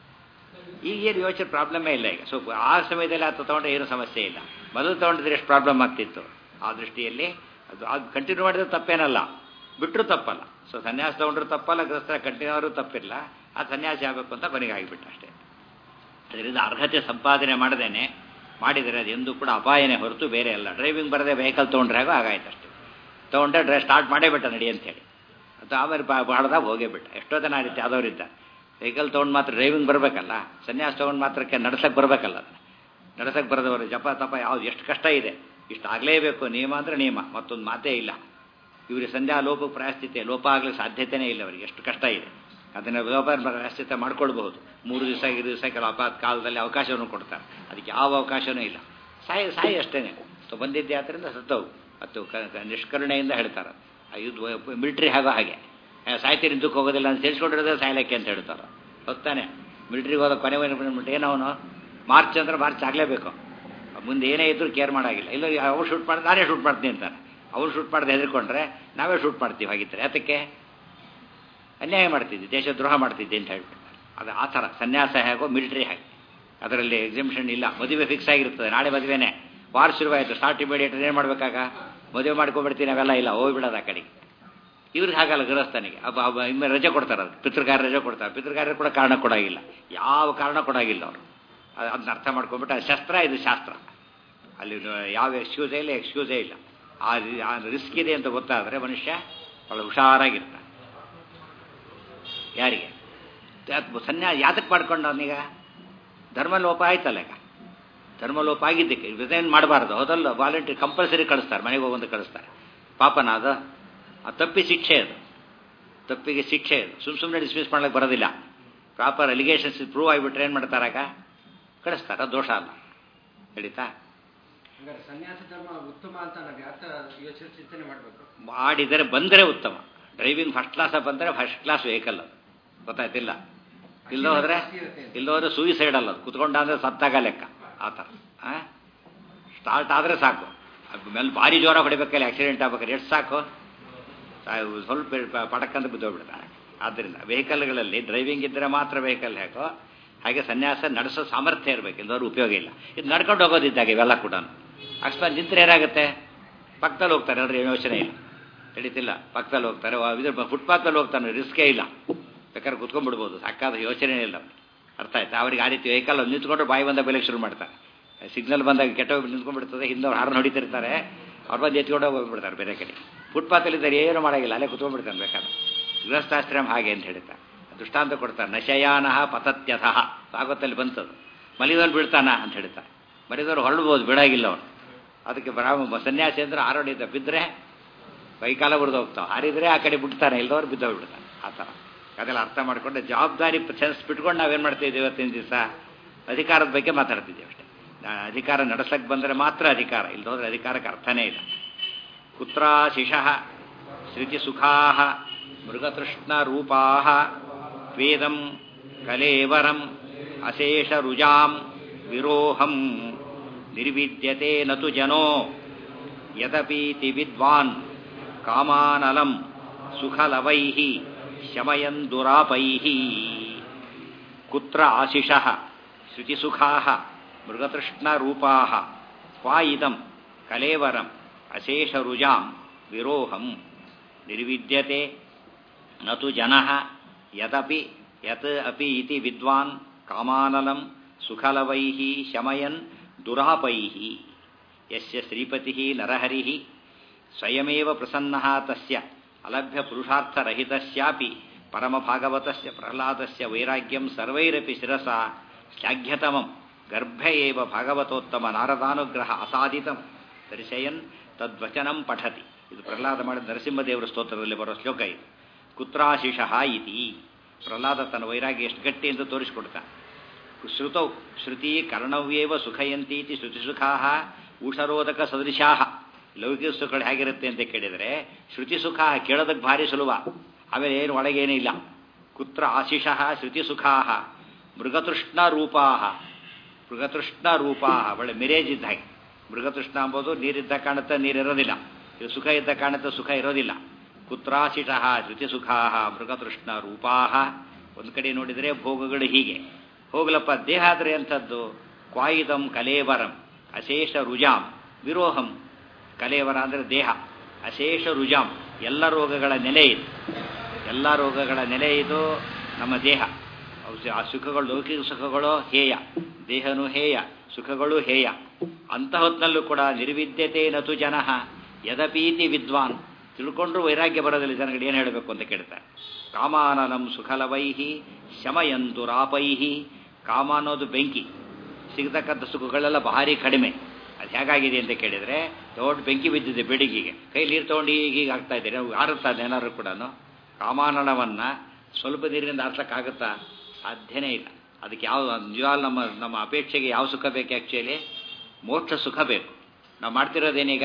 ಈಗ ಏನು ಯೋಚನೆ ಪ್ರಾಬ್ಲಮೇ ಇಲ್ಲ ಈಗ ಸೊ ಆ ಸಮಯದಲ್ಲಿ ಆತ ತೊಗೊಂಡ್ರೆ ಏನು ಸಮಸ್ಯೆ ಇಲ್ಲ ಮೊದಲು ತೊಗೊಂಡಿದ್ರೆ ಎಷ್ಟು ಪ್ರಾಬ್ಲಮ್ ಆಗ್ತಿತ್ತು ಆ ದೃಷ್ಟಿಯಲ್ಲಿ ಅದು ಅದು ಕಂಟಿನ್ಯೂ ಮಾಡಿದ್ರೆ ತಪ್ಪೇನಲ್ಲ ಬಿಟ್ಟರು ತಪ್ಪಲ್ಲ ಸೊ ಸನ್ಯಾಸ ತೊಗೊಂಡ್ರು ತಪ್ಪಲ್ಲ ಗೃಹಸ್ಥ ಕಂಟಿನ್ಯೂ ಆದರೂ ತಪ್ಪಿಲ್ಲ ಆ ಸನ್ಯಾಸಿ ಆಗಬೇಕು ಅಂತ ಕೊನೆಗೆ ಆಗಿಬಿಟ್ಟು ಅಷ್ಟೇ ಅದರಿಂದ ಅರ್ಹತೆ ಸಂಪಾದನೆ ಮಾಡದೇನೆ ಮಾಡಿದರೆ ಅದು ಎಂದೂ ಕೂಡ ಅಪಾಯನೇ ಹೊರತು ಬೇರೆ ಅಲ್ಲ ಡ್ರೈವಿಂಗ್ ಬರದೆ ವೆಹಿಕಲ್ ತೊಗೊಂಡ್ರೆ ಆಗೋ ಆಗಾಯ್ತು ಅಷ್ಟೇ ತೊಗೊಂಡ್ರೆ ಡ್ರೈ ಸ್ಟಾರ್ಟ್ ಮಾಡೇ ಬಿಟ್ಟ ನಡಿ ಅಂತೇಳಿ ಅದು ಆಮೇಲೆ ಬಾಳ್ದಾಗ ಹೋಗೇ ಬಿಟ್ಟ ಎಷ್ಟೋ ಜನ ಆ ರೀತಿ ಆದವರಿದ್ದ ವೆಹಿಕಲ್ ತೊಗೊಂಡು ಮಾತ್ರ ಡ್ರೈವಿಂಗ್ ಬರಬೇಕಲ್ಲ ಸನ್ಯಾಸ ತೊಗೊಂಡು ಮಾತ್ರಕ್ಕೆ ನಡ್ಸಕ್ಕೆ ಬರಬೇಕಲ್ಲ ಅದನ್ನ ನಡ್ಸಕ್ಕೆ ಬರದವರು ಜಪ ತಪ ಯಾವ್ದು ಎಷ್ಟು ಕಷ್ಟ ಇದೆ ಇಷ್ಟು ಆಗಲೇಬೇಕು ನಿಯಮ ಅಂದರೆ ನಿಯಮ ಮತ್ತೊಂದು ಮಾತೇ ಇಲ್ಲ ಇವರಿಗೆ ಸಂಧ್ಯಾ ಲೋಪ ಪ್ರಾಯಸ್ಥಿತಿ ಲೋಪ ಆಗಲಿ ಸಾಧ್ಯತೆಯೇ ಇಲ್ಲ ಅವರಿಗೆ ಎಷ್ಟು ಕಷ್ಟ ಇದೆ ಅದನ್ನು ಲೋಪ ಪ್ರಾಯಸ್ಥಿತ ಮಾಡ್ಕೊಳ್ಬಹುದು ಮೂರು ದಿವಸ ಐದು ದಿವಸ ಕೆಲವು ಅಪಾತ ಕಾಲದಲ್ಲಿ ಅವಕಾಶವನ್ನು ಕೊಡ್ತಾರೆ ಅದಕ್ಕೆ ಯಾವ ಅವಕಾಶವೂ ಇಲ್ಲ ಸಾಯಿ ಸಾಯಿ ಅಷ್ಟೇ ಸೊ ಬಂದಿದ್ದೆ ಆದ್ದರಿಂದ ಸತ್ತವು ಮತ್ತು ನಿಷ್ಕರುಣೆಯಿಂದ ಹೇಳ್ತಾರೆ ಇದು ಮಿಲಿಟ್ರಿ ಆಗೋ ಹಾಗೆ ಸಾಯ್ತೀರಿ ದುಃಖ ಹೋಗೋದಿಲ್ಲ ಅಂತ ಸೇರಿಸ್ಕೊಂಡಿರೋದೇ ಸಾಯ್ಲಿಕ್ಕೆ ಅಂತ ಹೇಳ್ತಾರೆ ಹೊತ್ತಾನೆ ಮಿಲಿಟ್ರಿಗೆ ಹೋದ ಕೊನೆ ಏನವನು ಮಾರ್ಚ್ ಅಂದ್ರೆ ಮಾರ್ಚ್ ಆಗಲೇಬೇಕು ಮುಂದೆ ಏನೇ ಇದ್ರೂ ಕೇರ್ ಮಾಡಾಗಿಲ್ಲ ಇಲ್ಲ ಅವ್ರು ಶೂಟ್ ಮಾಡಿ ನಾನೇ ಶೂಟ್ ಮಾಡ್ತೀನಿ ಅಂತಾನೆ ಅವ್ರು ಶೂಟ್ ಮಾಡದೆ ಹೆದರ್ಕೊಂಡ್ರೆ ನಾವೇ ಶೂಟ್ ಮಾಡ್ತೀವಿ ಹಾಗಿದ್ರೆ ಯಾತಕ್ಕೆ ಅನ್ಯಾಯ ಮಾಡ್ತಿದ್ದೆ ದೇಶದ್ರೋಹ ಮಾಡ್ತಿದ್ದೆ ಅಂತ ಹೇಳ್ಬಿಟ್ಟು ಅದು ಆ ಥರ ಸನ್ಯಾಸ ಹೇಗೋ ಮಿಲಿಟ್ರಿ ಹಾಗೆ ಅದರಲ್ಲಿ ಎಕ್ಸಿಬಿಷನ್ ಇಲ್ಲ ಮದುವೆ ಫಿಕ್ಸ್ ಆಗಿರ್ತದೆ ನಾಳೆ ಮದುವೆನೇ ವಾರ ಶುರುವಾಯಿತು ಸ್ಟಾರ್ಟ್ ಇಮಿಡಿಯೇಟ್ ಏನು ಮಾಡಬೇಕಾಗ ಮದುವೆ ಮಾಡ್ಕೊಬಿಡ್ತೀನಿ ಅವೆಲ್ಲ ಇಲ್ಲ ಹೋಗ್ಬಿಡೋದು ಆ ಕಡೆಗೆ ಇವ್ರಿಗೆ ಹಾಗಲ್ಲ ಗೃಹಸ್ಥನಿಗೆ ಅಬ್ಬ ಇಮ್ಮೆ ರಜೆ ಕೊಡ್ತಾರೆ ಅದು ಪಿತೃಕಾರ ರಜೆ ಕೊಡ್ತಾರೆ ಪಿತೃಕಾರ್ಯ ಕೂಡ ಕಾರಣ ಕೊಡಾಗಿಲ್ಲ ಯಾವ ಕಾರಣ ಕೊಡಾಗಿಲ್ಲ ಅವರು ಅದನ್ನ ಅರ್ಥ ಮಾಡ್ಕೊಂಡ್ಬಿಟ್ಟು ಅದು ಶಸ್ತ್ರ ಇದು ಶಾಸ್ತ್ರ ಅಲ್ಲಿ ಯಾವ ಎಕ್ಸ್ಕ್ಯೂಸೇ ಇಲ್ಲ ಎಕ್ಸ್ಕ್ಯೂಸೇ ಇಲ್ಲ ಆ ಆ ರಿಸ್ಕ್ ಇದೆ ಅಂತ ಗೊತ್ತಾದರೆ ಮನುಷ್ಯ ಭಾಳ ಹುಷಾರಾಗಿರ್ತಾನೆ ಯಾರಿಗೆ ಸನ್ಯಾಸ ಯಾತಕ್ಕೆ ಮಾಡ್ಕೊಂಡು ಅವನೀಗ ಧರ್ಮಲೋಪ ಆಯ್ತಲ್ಲ ಈಗ ಧರ್ಮಲೋಪ ಆಗಿದ್ದಕ್ಕೆ ರಿಸೈನ್ ಮಾಡಬಾರ್ದು ಹೌದಲ್ಲ ವಾಲಂಟ್ರಿ ಕಂಪಲ್ಸರಿ ಕಳಿಸ್ತಾರೆ ಮನೆಗೆ ಹೋಗಂತ ಕಳಿಸ್ತಾರೆ ಪಾಪನ ಅದು ಆ ತಪ್ಪಿ ಶಿಕ್ಷೆ ಅದು ತಪ್ಪಿಗೆ ಶಿಕ್ಷೆ ಅದು ಸುಮ್ಮ ಸುಮ್ಮನೆ ಡಿಸ್ಮಿಸ್ ಮಾಡ್ಲಿಕ್ಕೆ ಬರೋದಿಲ್ಲ ಪ್ರಾಪರ್ ಅಲಿಗೇಷನ್ಸ್ ಪ್ರೂವ್ ಆಗಿಬಿಟ್ರೆ ಏನು ಮಾಡ್ತಾರಾಗ ಕಳಿಸ್ತಾರ ದೋಷ ಅಲ್ಲ ನಡೀತಾ ಸನ್ಯಾಸ ಧರ್ಮ ಉತ್ತಮ ಅಂತ ನಾವು ಯಾತ ಯೋಚನೆ ಚಿಂತನೆ ಮಾಡಬೇಕು ಮಾಡಿದರೆ ಬಂದರೆ ಉತ್ತಮ ಡ್ರೈವಿಂಗ್ ಫಸ್ಟ್ ಕ್ಲಾಸ್ ಬಂದರೆ ಫಸ್ಟ್ ಕ್ಲಾಸ್ ವೆಹಿಕಲ್ ಅದು ಗೊತ್ತಾಯ್ತಿಲ್ಲ ಇಲ್ಲ ಹೋದ್ರೆ ಇಲ್ಲ ಹೋದ್ರೆ ಸೂಯಿಸೈಡ್ ಅಲ್ಲ ಅದು ಕುತ್ಕೊಂಡ ಅಂದ್ರೆ ಸತ್ತಾಗ ಲೆಕ್ಕ ಆ ಥರ ಸ್ಟಾರ್ಟ್ ಆದರೆ ಸಾಕು ಮೇಲೆ ಭಾರಿ ಜೋರ ಹೊಡಿಬೇಕಲ್ಲ ಆಕ್ಸಿಡೆಂಟ್ ಆಗ್ಬೇಕಾದ್ರೆ ಎಷ್ಟು ಸಾಕು ಸ್ವಲ್ಪ ಪಟಕ್ಕಂತ ಬಿದ್ದೋಗ್ಬಿಡ್ತಾನೆ ಆದ್ದರಿಂದ ವೆಹಿಕಲ್ಗಳಲ್ಲಿ ಡ್ರೈವಿಂಗ್ ಇದ್ದರೆ ಮಾತ್ರ ವೆಹಿಕಲ್ ಹೇಗೋ ಹಾಗೆ ಸನ್ಯಾಸ ನಡೆಸೋ ಸಾಮರ್ಥ್ಯ ಇರಬೇಕು ಇಲ್ಲದವ್ರು ಉಪಯೋಗ ಇಲ್ಲ ಇದು ನಡ್ಕೊಂಡು ಹೋಗೋದಿದ್ದಾಗ ಇವೆಲ್ಲ ಕೂಡ ಅಕಸ್ಮಾತ್ ನಿಂತರೆ ಏನಾಗುತ್ತೆ ಪಕ್ಕದಲ್ಲಿ ಹೋಗ್ತಾರೆ ಅಂದ್ರೆ ಏನು ಯೋಚನೆ ಇಲ್ಲ ನಡೀತಿಲ್ಲ ಪಕ್ಕದಲ್ಲಿ ಹೋಗ್ತಾರೆ ಇದ್ರ ಫುಟ್ಪಾತಲ್ಲಿ ಹೋಗ್ತಾನೆ ರಿಸ್ಕೇ ಇಲ್ಲ ಬೇಕಾದ್ರೆ ಕುತ್ಕೊಂಡ್ಬಿಡ್ಬೋದು ಸಾಕಾದ ಯೋಚನೆ ಇಲ್ಲ ಅರ್ಥ ಆಯ್ತಾ ಅವ್ರಿಗೆ ಆ ರೀತಿ ವೆಹಿಕಲ್ ನಿಂತ್ಕೊಂಡ್ರೆ ಬಾಯಿ ಬಂದ ಬೆಲೆ ಶುರು ಮಾಡ್ತಾರೆ ಸಿಗ್ನಲ್ ಬಂದಾಗ ಕೆಟ್ಟ ನಿಂತ್ಕೊಂಡ್ಬಿಡ್ತದೆ ಹಿಂದವ್ರು ಹಾರ್ನ್ ಹೊಡಿತಿರ್ತಾರೆ ಅವ್ರು ಬಂದು ಎತ್ಕೊಂಡು ಹೋಗ್ಬಿಡ್ತಾರೆ ಬೇರೆ ಕಡೆ ಫುಟ್ಪಾತಲ್ಲಿದ್ದಾರೆ ಏನು ಮಾಡೋಂಗಿಲ್ಲ ಅಲ್ಲೇ ಕುತ್ಕೊಂಡ್ಬಿಡ್ತಾನೆ ಬೇಕಾದ್ರೆ ಗೃಹಸ್ಥಾಶ್ರಮ ಹಾಗೆ ಅಂತ ಹೇಳ್ತಾರೆ ದೃಷ್ಟಾಂತ ಕೊಡ್ತಾರೆ ನಶಯಾನಃ ಪತತ್ಯಥಃ ಭಾಗವತಲ್ಲಿ ಬಂತದು ಮಲಿದವ್ರು ಬಿಡ್ತಾನ ಅಂತ ಹೇಳ್ತಾರೆ ಮಲಿದವ್ರು ಹೊರಡ್ಬೋದು ಬಿಡಾಗಿಲ್ಲ ಅವನು ಅದಕ್ಕೆ ಬ್ರಾಹ್ಮ ಸನ್ಯಾಸಿ ಅಂದ್ರೆ ಆರೋಡಿದ್ದ ಬಿದ್ದರೆ ಕೈಕಾಲ ಬಿಡ್ದು ಹೋಗ್ತಾವೆ ಹಾರಿದ್ರೆ ಆ ಕಡೆ ಬಿಡ್ತಾನೆ ಇಲ್ಲದವ್ರು ಬಿದ್ದೋಗ್ಬಿಡ್ತಾನೆ ಆ ಥರ ಅದೆಲ್ಲ ಅರ್ಥ ಮಾಡಿಕೊಂಡು ಜವಾಬ್ದಾರಿ ಸೆನ್ಸ್ ಬಿಟ್ಕೊಂಡು ನಾವೇನು ಮಾಡ್ತಿದ್ದೀವಿ ಇವತ್ತಿನ ದಿವಸ ಅಧಿಕಾರದ ಬಗ್ಗೆ ಮಾತಾಡ್ತಿದ್ದೀವಿ ಅಷ್ಟೇ ಅಧಿಕಾರ ನಡೆಸಕ್ಕೆ ಬಂದರೆ ಮಾತ್ರ ಅಧಿಕಾರ ಇಲ್ಲದೋದ್ರೆ ಅಧಿಕಾರಕ್ಕೆ ಅರ್ಥನೇ ಇಲ್ಲ ಕುತ್ರಾಶಿಷಃ ಶ್ರುತಿಸುಖಾ ಮೃಗತೃಷ್ಣರೂಪಾ ವೇದಂ ಕಲೇವರಂ ಅಶೇಷರುಜಾಂ ವಿರೋಹಂ ನಿರ್ವಿದ್ಯತೆ ನತು ಜನೋ ಯದಪೀತಿ ವಿದ್ವಾನ್ ಕಾಮಾನಲಂ ಸುಖಲವೈ ಶಮಯನ್ ದುರಾಪೈ ಕುತ್ರ ಆಶಿಷಃ ಶ್ರುತಿಸುಖಾ ಮೃಗತೃಷ್ಣರೂಪಾ ಕ್ವಾ ಇದಂ ಕಲೇವರಂ ಅಶೇಷರುಜಾಂ ವಿರೋಹಂ ನಿರ್ವಿದ್ಯತೆ ನತು ಜನಃ ಯದಪಿ ಯತ್ ಅಪಿ ಇತಿ ವಿದ್ವಾನ್ ಕಾಮಾನಲಂ ಸುಖಲವೈಃ ಶಮಯನ್ ದುರಾಪೈಃ ಯಸ್ಯ ಶ್ರೀಪತಿಃ ನರಹರಿಃ ಸ್ವಯಮೇವ ಪ್ರಸನ್ನಃ ತಸ್ಯ ಅಲಭ್ಯ ಪುರುಷಾರ್ಥರಹಿತಸ್ಯಾಪಿ ಪರಮಭಾಗವತಸ್ಯ ಪ್ರಹ್ಲಾದಸ್ಯ ವೈರಾಗ್ಯಂ ಸರ್ವೈರಪಿ ಶಿರಸಾ ಶ್ಲಾಘ್ಯತಮಂ ಗರ್ಭ ಏವ ಭಾಗವತೋತ್ತಮ ನಾರದಾನುಗ್ರಹ ಅಸಾಧಿತಂ ದರ್ಶಯನ್ ತದ್ವಚನಂ ಪಠತಿ ಇದು ಪ್ರಹ್ಲಾದ ಮಾಡಿದ ನರಸಿಂಹದೇವರ ಸ್ತೋತ್ರದಲ್ಲಿ ಬರೋ ಶ್ಲೋಕ ಇದು ಕುತ್ರಾಶಿಷಃ ಇತಿ ಪ್ರಹ್ಲಾದ ತನ್ನ ವೈರಾಗ್ಯ ಎಷ್ಟು ಗಟ್ಟಿ ಅಂತ ತೋರಿಸಿಕೊಡ್ತಾ ಶ್ರುತೌ ಶ್ರುತಿ ಕರ್ಣವ್ಯೇವ ಸುಖಯಂತೀತಿ ಶ್ರುತಿಸುಖಾ ಊಷರೋಧಕ ಸದೃಶಾ ಲೌಕಿಕ ಸುಖಗಳು ಹೇಗಿರುತ್ತೆ ಅಂತ ಕೇಳಿದರೆ ಶ್ರುತಿ ಸುಖ ಕೇಳೋದಕ್ಕೆ ಭಾರಿ ಸುಲಭ ಆಮೇಲೆ ಏನು ಒಳಗೇನೇ ಇಲ್ಲ ಕುತ್ರ ಆಶಿಷಃ ಶ್ರುತಿ ಸುಖಾ ಮೃಗತೃಷ್ಣ ರೂಪಾ ಮೃಗತೃಷ್ಣ ರೂಪಾ ಒಳ್ಳೆ ಮಿರೇಜ್ ಇದ್ದ ಹಾಗೆ ಮೃಗತೃಷ್ಣ ಅಂಬೋದು ನೀರಿದ್ದ ಕಾಣುತ್ತೆ ನೀರಿರೋದಿಲ್ಲ ಇದು ಸುಖ ಇದ್ದ ಕಾಣುತ್ತೆ ಸುಖ ಇರೋದಿಲ್ಲ ಕುತ್ರಾಶಿಷಃ ಶ್ರುತಿ ಸುಖಾ ಮೃಗತೃಷ್ಣ ರೂಪಾ ಒಂದು ಕಡೆ ನೋಡಿದರೆ ಭೋಗಗಳು ಹೀಗೆ ಹೋಗ್ಲಪ್ಪ ದೇಹ ಆದರೆ ಅಂಥದ್ದು ಕ್ವಾಯಿದಂ ಕಲೇವರಂ ಅಶೇಷ ರುಜಾಂ ವಿರೋಹಂ ಕಲೇವರ ಅಂದರೆ ದೇಹ ಅಶೇಷ ರುಜಾಂ ಎಲ್ಲ ರೋಗಗಳ ನೆಲೆ ಇದು ಎಲ್ಲ ರೋಗಗಳ ನೆಲೆ ಇದು ನಮ್ಮ ದೇಹ ಆ ಸುಖಗಳು ಲೌಕಿಕ ಸುಖಗಳು ಹೇಯ ದೇಹನೂ ಹೇಯ ಸುಖಗಳು ಹೇಯ ಅಂಥ ಹೊತ್ತಿನಲ್ಲೂ ಕೂಡ ನಿರ್ವಿದ್ಯತೆ ನತು ಜನ ಯದಪೀತಿ ವಿದ್ವಾನ್ ತಿಳ್ಕೊಂಡ್ರು ವೈರಾಗ್ಯ ಬರೋದಿಲ್ಲ ಜನಗಳು ಏನು ಹೇಳಬೇಕು ಅಂತ ಕೇಳ್ತಾರೆ ಕಾಮಾನನಂ ಸುಖಲವೈಹಿ ಶಮಯಂದುರಾಪೈಹಿ ಕಾಮ ಅನ್ನೋದು ಬೆಂಕಿ ಸಿಗತಕ್ಕಂಥ ಸುಖಗಳೆಲ್ಲ ಭಾರಿ ಕಡಿಮೆ ಅದು ಹೇಗಾಗಿದೆ ಅಂತ ಕೇಳಿದರೆ ದೊಡ್ಡ ಬೆಂಕಿ ಬಿದ್ದಿದೆ ಬೆಡಿಗೆಗೆ ಕೈ ನೀರು ತೊಗೊಂಡು ಈಗ ಈಗ ಆಗ್ತಾ ಇದ್ದೀರಿ ನಾವು ಆರುತ್ತಾ ಏನಾದ್ರು ಕೂಡ ಕಾಮಾನಳವನ್ನು ಸ್ವಲ್ಪ ನೀರಿನಿಂದ ಆರ್ಸಕ್ಕಾಗುತ್ತಾ ಸಾಧ್ಯನೇ ಇಲ್ಲ ಅದಕ್ಕೆ ಯಾವ ನಿಜವಾಗ್ಲೂ ನಮ್ಮ ನಮ್ಮ ಅಪೇಕ್ಷೆಗೆ ಯಾವ ಸುಖ ಬೇಕು ಆ್ಯಕ್ಚುಲಿ ಮೋಕ್ಷ ಸುಖ ಬೇಕು ನಾವು ಮಾಡ್ತಿರೋದೇನೀಗ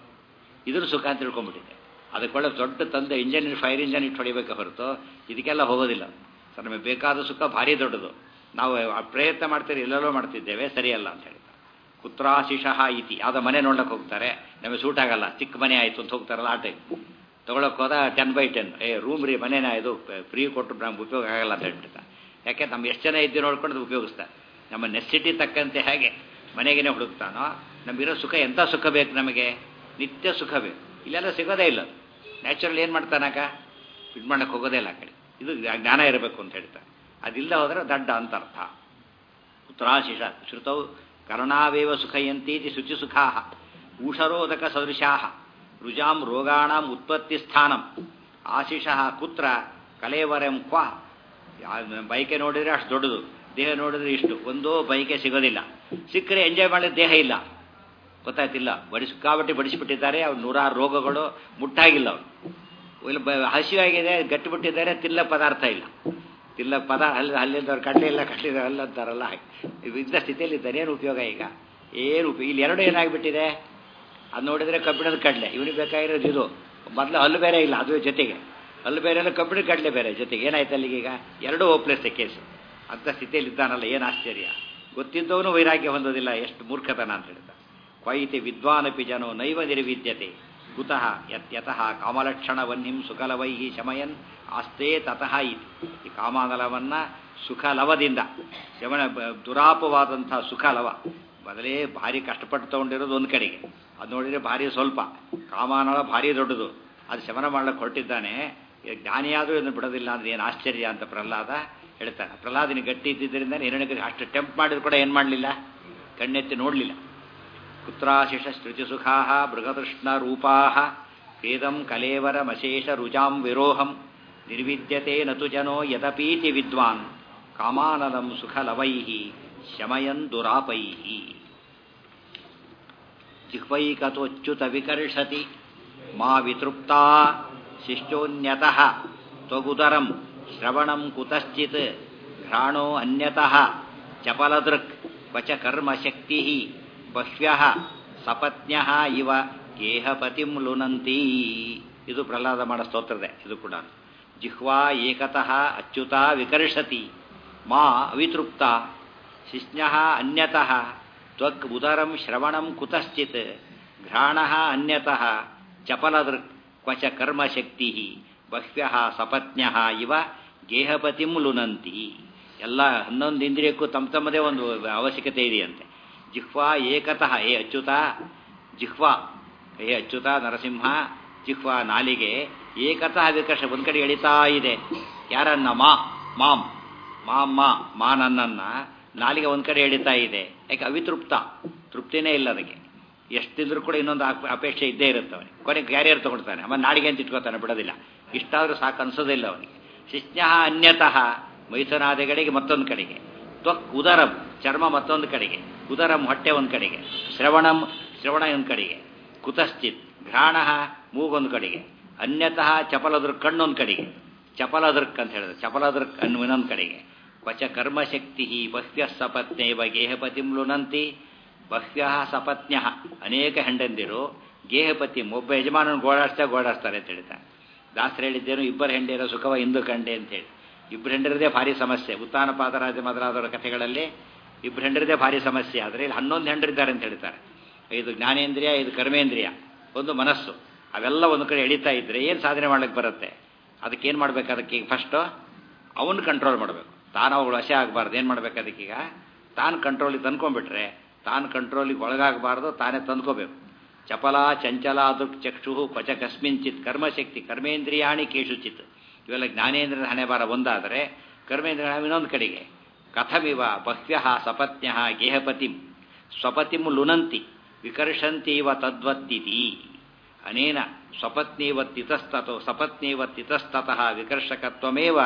ಇದ್ರ ಸುಖ ಅಂತ ತಿಳ್ಕೊಂಡ್ಬಿಟ್ಟಿದೆ ಅದಕ್ಕೊಳ್ಳೆ ದೊಡ್ಡ ತಂದೆ ಇಂಜನ್ ಫೈರ್ ಇಂಜನ್ ಇಟ್ಟು ಹೊಡಿಬೇಕು ಹೊರತು ಇದಕ್ಕೆಲ್ಲ ಹೋಗೋದಿಲ್ಲ ಸರ್ ನಮಗೆ ಬೇಕಾದ ಸುಖ ಭಾರಿ ದೊಡ್ಡದು ನಾವು ಪ್ರಯತ್ನ ಮಾಡ್ತೀರಿ ಎಲ್ಲೆಲ್ಲೋ ಮಾಡ್ತಿದ್ದೇವೆ ಸರಿಯಲ್ಲ ಅಂತ ಹೇಳ್ತಾರೆ ಕುತ್ರಾಶಿಷಃ ಇತಿ ಯಾವುದೋ ಮನೆ ನೋಡ್ಲಿಕ್ಕೆ ಹೋಗ್ತಾರೆ ನಮಗೆ ಸೂಟ್ ಆಗಲ್ಲ ಚಿಕ್ಕ ಮನೆ ಆಯಿತು ಅಂತ ಹೋಗ್ತಾರಲ್ಲ ಆ ಟೈಪ್ ತೊಗೊಳಕ್ಕೆ ಹೋದ ten by ten a room ರೀ ಮನೇನ ಇದು ಫ್ರೀ ಕೊಟ್ಟು ನಮ್ಗೆ ಉಪಯೋಗ ಆಗಲ್ಲ ಅಂತ ಹೇಳ್ಬಿಡ್ತಾರೆ ಯಾಕೆ ನಮ್ಮ ಎಷ್ಟು ಜನ ಇದ್ದು ನೋಡ್ಕೊಂಡು ಉಪಯೋಗಿಸ್ತಾರೆ ನಮ್ಮ ನೆಸಿಟಿ ತಕ್ಕಂತೆ ಹೇಗೆ ಮನೆಗೇನೆ ಹುಡುಕ್ತಾನೋ ನಮಗಿರೋ ಸುಖ ಎಂಥ ಸುಖ ಬೇಕು ನಮಗೆ ನಿತ್ಯ ಸುಖ ಬೇಕು ಇಲ್ಲೆಲ್ಲ ಸಿಗೋದೇ ಇಲ್ಲ ನ್ಯಾಚುರಲ್ ಏನು ಮಾಡ್ತಾನಾಗ ಇದು ಮಾಡಕ್ಕೆ ಹೋಗೋದೇ ಇಲ್ಲ ಆ ಕಡೆ ಇದು ಜ್ಞಾನ ಇರಬೇಕು ಅಂತ ಹೇಳ್ತಾರೆ ಅದಿಲ್ಲ ಹೋದರೆ ದಡ್ಡ ಅಂತ ಅರ್ಥ ಉತ್ತರಾಶಿಷ ಶ್ರುತೌ ಕರ್ಣಾವೇವ ಸುಖಯಂತೀತಿ ಶುಚಿಸುಖಾ ಊಷರೋಧಕ ಸದೃಶಾ ರುಜಾಂ ರೋಗಾಣಾಂ ಉತ್ಪತ್ತಿ ಸ್ಥಾನಂ ಆಶಿಷಃ ಕುತ್ರ ಕಲೇವರಂ ಕ್ವ ಬೈಕೆ ನೋಡಿದರೆ ಅಷ್ಟು ದೊಡ್ಡದು ದೇಹ ನೋಡಿದ್ರೆ ಇಷ್ಟು ಒಂದೋ ಬೈಕೆ ಸಿಗೋದಿಲ್ಲ ಸಿಕ್ಕರೆ ಎಂಜಾಯ್ ಮಾಡಲಿಕ್ಕೆ ದೇಹ ಇಲ್ಲ ಗೊತ್ತಾಯ್ತಿಲ್ಲ ಬಡಿಸ್ ಸಿಕ್ಕಾಬಟ್ಟಿ ಬಡಿಸಿಬಿಟ್ಟಿದ್ದಾರೆ ಅವ್ರು ನೂರಾರು ರೋಗಗಳು ಮುಟ್ಟಾಗಿಲ್ಲ ಅವರು ಇಲ್ಲ ಹಸಿವಾಗಿದೆ ಗಟ್ಟಿಬಿಟ್ಟಿದ್ದಾರೆ ತಿಲ್ಲ ಪದಾರ್ಥ ಇಲ್ಲ ತಿಲ್ಲ ಪದ ಅಲ್ಲಿ ಅಲ್ಲಿದ್ದವ್ರು ಕಡಲೆ ಇಲ್ಲ ಕಡಲೆ ಅಲ್ಲ ಅಂತಾರಲ್ಲ ಇದ್ದ ಸ್ಥಿತಿಯಲ್ಲಿ ಇದ್ದಾರೆ ಏನು ಉಪಯೋಗ ಈಗ ಏನು ಉಪಯೋಗ ಇಲ್ಲಿ ಎರಡು ಏನಾಗಿಬಿಟ್ಟಿದೆ ಅದು ನೋಡಿದರೆ ಕಬ್ಬಿಣದ ಕಡಲೆ ಇವನಿಗೆ ಬೇಕಾಗಿರೋದು ಇದು ಮೊದಲು ಹಲ್ಲು ಬೇರೆ ಇಲ್ಲ ಅದು ಜೊತೆಗೆ ಹಲ್ಲು ಬೇರೆ ಇಲ್ಲ ಕಬ್ಬಿಣದ ಕಡಲೆ ಬೇರೆ ಜೊತೆಗೆ ಏನಾಯ್ತು ಅಲ್ಲಿಗೀಗ ಎರಡೂ ಹೋಪ್ಲೆಸ್ ಕೇಸು ಅಂಥ ಸ್ಥಿತಿಯಲ್ಲಿ ಇದ್ದಾನಲ್ಲ ಏನು ಆಶ್ಚರ್ಯ ಗೊತ್ತಿದ್ದವನು ವೈರಾಗ್ಯ ಹೊಂದೋದಿಲ್ಲ ಎಷ್ಟು ಮೂರ್ಖತನ ಅಂತ ಹೇಳ್ದ ಕ್ವೈತಿ ವಿದ್ವಾನಪಿ ಜನೋ ನೈವ ನಿರ್ವಿದ್ಯತೆ ಕುತಃ ಯತ್ಯತಃ ಕಾಮಲಕ್ಷಣವನ್ನಿಂ ಸುಖಲವೈ ಶಮಯನ್ ಆಸ್ತೆ ತತಃ ಇತಿ ಈ ಕಾಮಾನಲವನ್ನು ಸುಖಲವದಿಂದ ಶಮನ ದುರಾಪವಾದಂಥ ಸುಖಲವ ಮೊದಲೇ ಭಾರಿ ಕಷ್ಟಪಟ್ಟು ತೊಗೊಂಡಿರೋದು ಒಂದು ಕಡೆಗೆ ಅದು ನೋಡಿದರೆ ಭಾರಿ ಸ್ವಲ್ಪ ಕಾಮಾನಳ ಭಾರಿ ದೊಡ್ಡದು ಅದು ಶಮನ ಮಾಡ್ಲಿಕ್ಕೆ ಹೊರಟಿದ್ದಾನೆ ಜ್ಞಾನಿಯಾದರೂ ಇದನ್ನು ಬಿಡೋದಿಲ್ಲ ಅಂದರೆ ಏನು ಆಶ್ಚರ್ಯ ಅಂತ ಪ್ರಹ್ಲಾದ ಹೇಳ್ತಾನೆ ಪ್ರಹ್ಲಾದಿನ ಗಟ್ಟಿ ಇದ್ದಿದ್ದರಿಂದ ಹಿರಣ್ಯಕ್ಕೆ ಅಷ್ಟು ಟೆಂಪ್ ಮಾಡಿದ್ರು ಕೂಡ ಏನು ಮಾಡಲಿಲ್ಲ ಕಣ್ಣೆತ್ತಿ ನೋಡಲಿಲ್ಲ ಕುತ್ರಾಶಿಷ ಶ್ರುತಿಸುಖಾ ಮೃಗತೃಷ್ಣರೂಪಾ ವೇದಂ ಕಲೇವರಮಶೇಷ ರುಜಾಂ ವಿರೋಹಂ ನಿರ್ವಿದ್ಯತೆ ನತು ಜನೋ ಯದಪೀತಿ ವಿದ್ವಾನ್ ಕಾಮಾನಲಂ ಸುಖಲವೈ ಶಮಯನ್ ದುರಾಪೈ ಜಿಹ್ವೈಕತೋಚ್ಯುತ ವಿಕರ್ಷತಿ ಮಾ ವಿತೃಪ್ತಾ ಶಿಷ್ಟೋನ್ಯತಃ ತ್ವಗುದರಂ ಶ್ರವಣಂ ಕುತಶ್ಚಿತ್ ಘ್ರಾಣೋ ಅನ್ಯತಃ ಚಪಲದೃಕ್ ವಚ ಕರ್ಮಶಕ್ತಿ ಬಹ್ವ್ಯ ಸಪತ್ನ್ಯ ಇವ ಗೇಹಪತಿಂ ಲುನಂತಿ ಇದು ಪ್ರಹ್ಲಾದ ಮಾಡೋ ಸ್ತೋತ್ರದೆ ಇದು ಕೂಡ ಜಿಹ್ವಾ ಏಕತಃ ಅಚ್ಯುತ ವಿಕರ್ಷತಿ ಮಾ ಅವಿತೃಪ್ತ ಶಿಷ್ಣ ಅನ್ಯತಃ ತ್ವಕ್ ಉದರಂ ಶ್ರವಣಂ ಕುತಶ್ಚಿತ್ ಘ್ರಾಣ ಅನ್ಯತಃ ಚಪಲದೃಕ್ ಕ್ವಚ ಕರ್ಮಶಕ್ತಿ ಬಹ್ವ್ಯ ಸಪತ್ನ್ಯ ಇವ ಗೇಹಪತಿಂ ಲುನಂತಿ ಎಲ್ಲ ಹನ್ನೊಂದು ಇಂದ್ರಿಯಕ್ಕೂ ತಮ್ಮ ತಮ್ಮದೇ ಒಂದು ಅವಶ್ಯಕತೆ ಇದೆಯಂತೆ ಜಿಹ್ವಾ ಏಕತಃ ಏ ಅಚ್ಯುತ ಜಿಹ್ವಾ ಹೇ ಅಚ್ಯುತ ನರಸಿಂಹ ಜಿಹ್ವಾ ನಾಲಿಗೆ ಏಕತಃ ವಿಕರ್ಷ ಒಂದ್ ಕಡೆ ಎಳಿತಾ ಇದೆ ಯಾರನ್ನ ಮಾ ಮಾಂ ಮಾಂ ಮಾ ಮಾ ನನ್ನನ್ನ ನಾಲಿಗೆ ಒಂದ್ ಕಡೆ ಎಳಿತಾ ಇದೆ ಯಾಕೆ ಅವಿತೃಪ್ತ ತೃಪ್ತಿನೇ ಇಲ್ಲ ಅದಕ್ಕೆ ಎಷ್ಟು ತಿಂದ್ರು ಕೂಡ ಇನ್ನೊಂದು ಅಪ- ಅಪೇಕ್ಷೆ ಇದ್ದೇ ಇರುತ್ತೆ ಅವನಿಗೆ ಕೊನೆಗೆ ಕ್ಯಾರಿಯರ್ ತಗೊಳ್ತಾನೆ ಆಮೇಲೆ ನಾಡಿಗೆ ಅಂತ ಇಟ್ಕೋತಾನೆ ಬಿಡೋದಿಲ್ಲ ಇಷ್ಟಾದ್ರೂ ಸಾಕು ಅನ್ಸೋದಿಲ್ಲ ಅವನಿಗೆ ಶಿಷ್ಣ ಅನ್ಯತಃ ಮೈಥುನಾದಿಗಳಿಗೆ ಮತ್ತೊಂದು ಕಡೆಗೆ ತ್ವಕ್ ಉದರಂ ಚರ್ಮ ಮತ್ತೊಂದು ಕಡೆಗೆ ಉದರಂ ಹೊಟ್ಟೆ ಒಂದು ಕಡೆಗೆ ಶ್ರವಣಂ ಶ್ರವಣ ಒಂದು ಕಡೆಗೆ ಕುತಶ್ಚಿತ್ ಘ್ರಾಣ ಮೂಗೊಂದು ಕಡೆಗೆ ಅನ್ಯತಃ ಚಪಲದೃಕ್ ಕಣ್ಣೊಂದು ಕಡೆಗೆ ಚಪಲದೃಕ್ ಅಂತ ಹೇಳಿದ್ರೆ ಚಪಲದೃಕ್ ಅನ್ನುವ ಇನ್ನೊಂದು ಕಡೆಗೆ ಕ್ವಚ ಕರ್ಮಶಕ್ತಿ ಬಹ್ವ್ಯ ಸಪತ್ನೇವ ಗೇಹಪತಿಂ ಲುನಂತಿ ಬಹ್ವ್ಯ ಸಪತ್ನ್ಯ ಅನೇಕ ಹೆಂಡಂದಿರು ಗೇಹಪತಿ ಒಬ್ಬ ಯಜಮಾನನ ಗೋಡಾಡ್ತಾ ಗೋಡಾಡ್ತಾರೆ ಅಂತ ಹೇಳ್ತಾರೆ ದಾಸರು ಹೇಳಿದ್ದೇನು ಇಬ್ಬರು ಹೆಂಡಿರೋ ಸುಖವ ಇಂದು ಕಂಡೆ ಅಂತೇಳಿ ಇಬ್ಬರು ಹೆಂಡರದೇ ಭಾರಿ ಸಮಸ್ಯೆ ಉತ್ತಾನ ಪಾದರಾಜ ಮೊದಲಾದವರ ಕಥೆಗಳಲ್ಲಿ ಇಬ್ಬರು ಹೆಂಡರದೇ ಭಾರಿ ಸಮಸ್ಯೆ ಆದರೆ ಇಲ್ಲಿ ಹನ್ನೊಂದು ಹೆಂಡರಿದ್ದಾರೆ ಅಂತ ಹೇಳ್ತಾರೆ ಇದು ಜ್ಞಾನೇಂದ್ರಿಯ ಇದು ಕರ್ಮೇಂದ್ರಿಯ ಒಂದು ಮನಸ್ಸು ಅವೆಲ್ಲ ಒಂದು ಕಡೆ ಎಳಿತಾ ಇದ್ರೆ ಏನು ಸಾಧನೆ ಮಾಡ್ಲಿಕ್ಕೆ ಬರುತ್ತೆ ಅದಕ್ಕೇನು ಮಾಡ್ಬೇಕು ಅದಕ್ಕೆ ಫಸ್ಟು ಅವನು ಕಂಟ್ರೋಲ್ ಮಾಡಬೇಕು ತಾನು ಅವಳು ವಶ ಆಗಬಾರ್ದು ಏನು ಮಾಡ್ಬೇಕು ಅದಕ್ಕೀಗ ತಾನು ಕಂಟ್ರೋಲಿಗೆ ತಂದ್ಕೊಂಡ್ಬಿಟ್ರೆ ತಾನು ಕಂಟ್ರೋಲಿಗೆ ಒಳಗಾಗಬಾರ್ದು ತಾನೇ ತಂದ್ಕೋಬೇಕು ಚಪಲ ಚಂಚಲ ದೃಕ್ ಚಕ್ಷು ಕ್ವಚ ಕಸ್ಮಿಂಚಿತ್ ಕರ್ಮಶಕ್ತಿ ಕರ್ಮೇಂದ್ರಿಯಾಣಿ ಕೇಶುಚಿತ್ ಇವೆಲ್ಲ ಜ್ಞಾನೇಂದ್ರಿಯ ಹಣೆ ಬಾರ ಒಂದಾದರೆ ಕರ್ಮೇಂದ್ರಿಯ ಇನ್ನೊಂದು ಕಡೆಗೆ ಕಥಮಿವ ಬಹ್ವ್ಯ ಸಪತ್ನ್ಯ ಗೇಹಪತಿಂ ಸ್ವಪತಿಂ ಲುನಂತಿ ವಿಕರ್ಷಂತೀವ ತದ್ವತ್ತಿತಿ ಅನೇನ ಸ್ವಪತ್ನೀವತ್ತಿತಸ್ತತೋ ಸಪತ್ನೀವತ್ತಿತಸ್ತತಃ ವಿಕರ್ಷಕತ್ವಮೇವ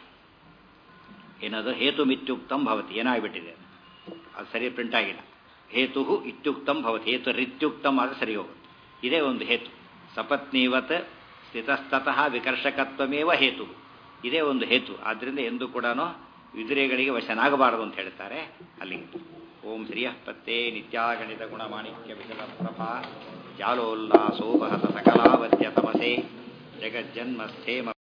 ಏನದು ಹೇತುಮಿತ್ಯುಕ್ತಂ ಭವತಿ ಏನಾಗ್ಬಿಟ್ಟಿದೆ ಅದು ಸರಿ ಪ್ರಿಂಟ್ ಆಗಿಲ್ಲ ಹೇತು ಇತ್ಯುಕ್ತಂ ಭವತಿ ಹೇತು ರಿತ್ಯುಕ್ತಂ ಅದು ಸರಿ ಹೋಗುತ್ತೆ ಇದೇ ಒಂದು ಹೇತು ಸಪತ್ನೀವತ್ ಸ್ಥಿತಸ್ತತಃ ವಿಕರ್ಷಕತ್ವಮೇವ ಹೇತು ಇದೇ ಒಂದು ಹೇತು ಆದ್ದರಿಂದ ಎಂದು ಕೂಡ ವಿದುರೆಗಳಿಗೆ ವಶನಾಗಬಾರದು ಅಂತ ಹೇಳ್ತಾರೆ ಅಲ್ಲಿಗೆ ಓಂ ಶ್ರಿಯ ಪತ್ತೆ ನಿತ್ಯಾಗಣಿತ ಗುಣಮಾಣಿಕ್ಯ ವಿಕಲ ಪ್ರಭಾ ಜಾಲೋಲ್ಲಾಸೋಪಹತ ಸಕಲಾವತ್ಯ ತಮಸೆ ಜಗಜ್ಜನ್ಮಸ್ಥೇಮ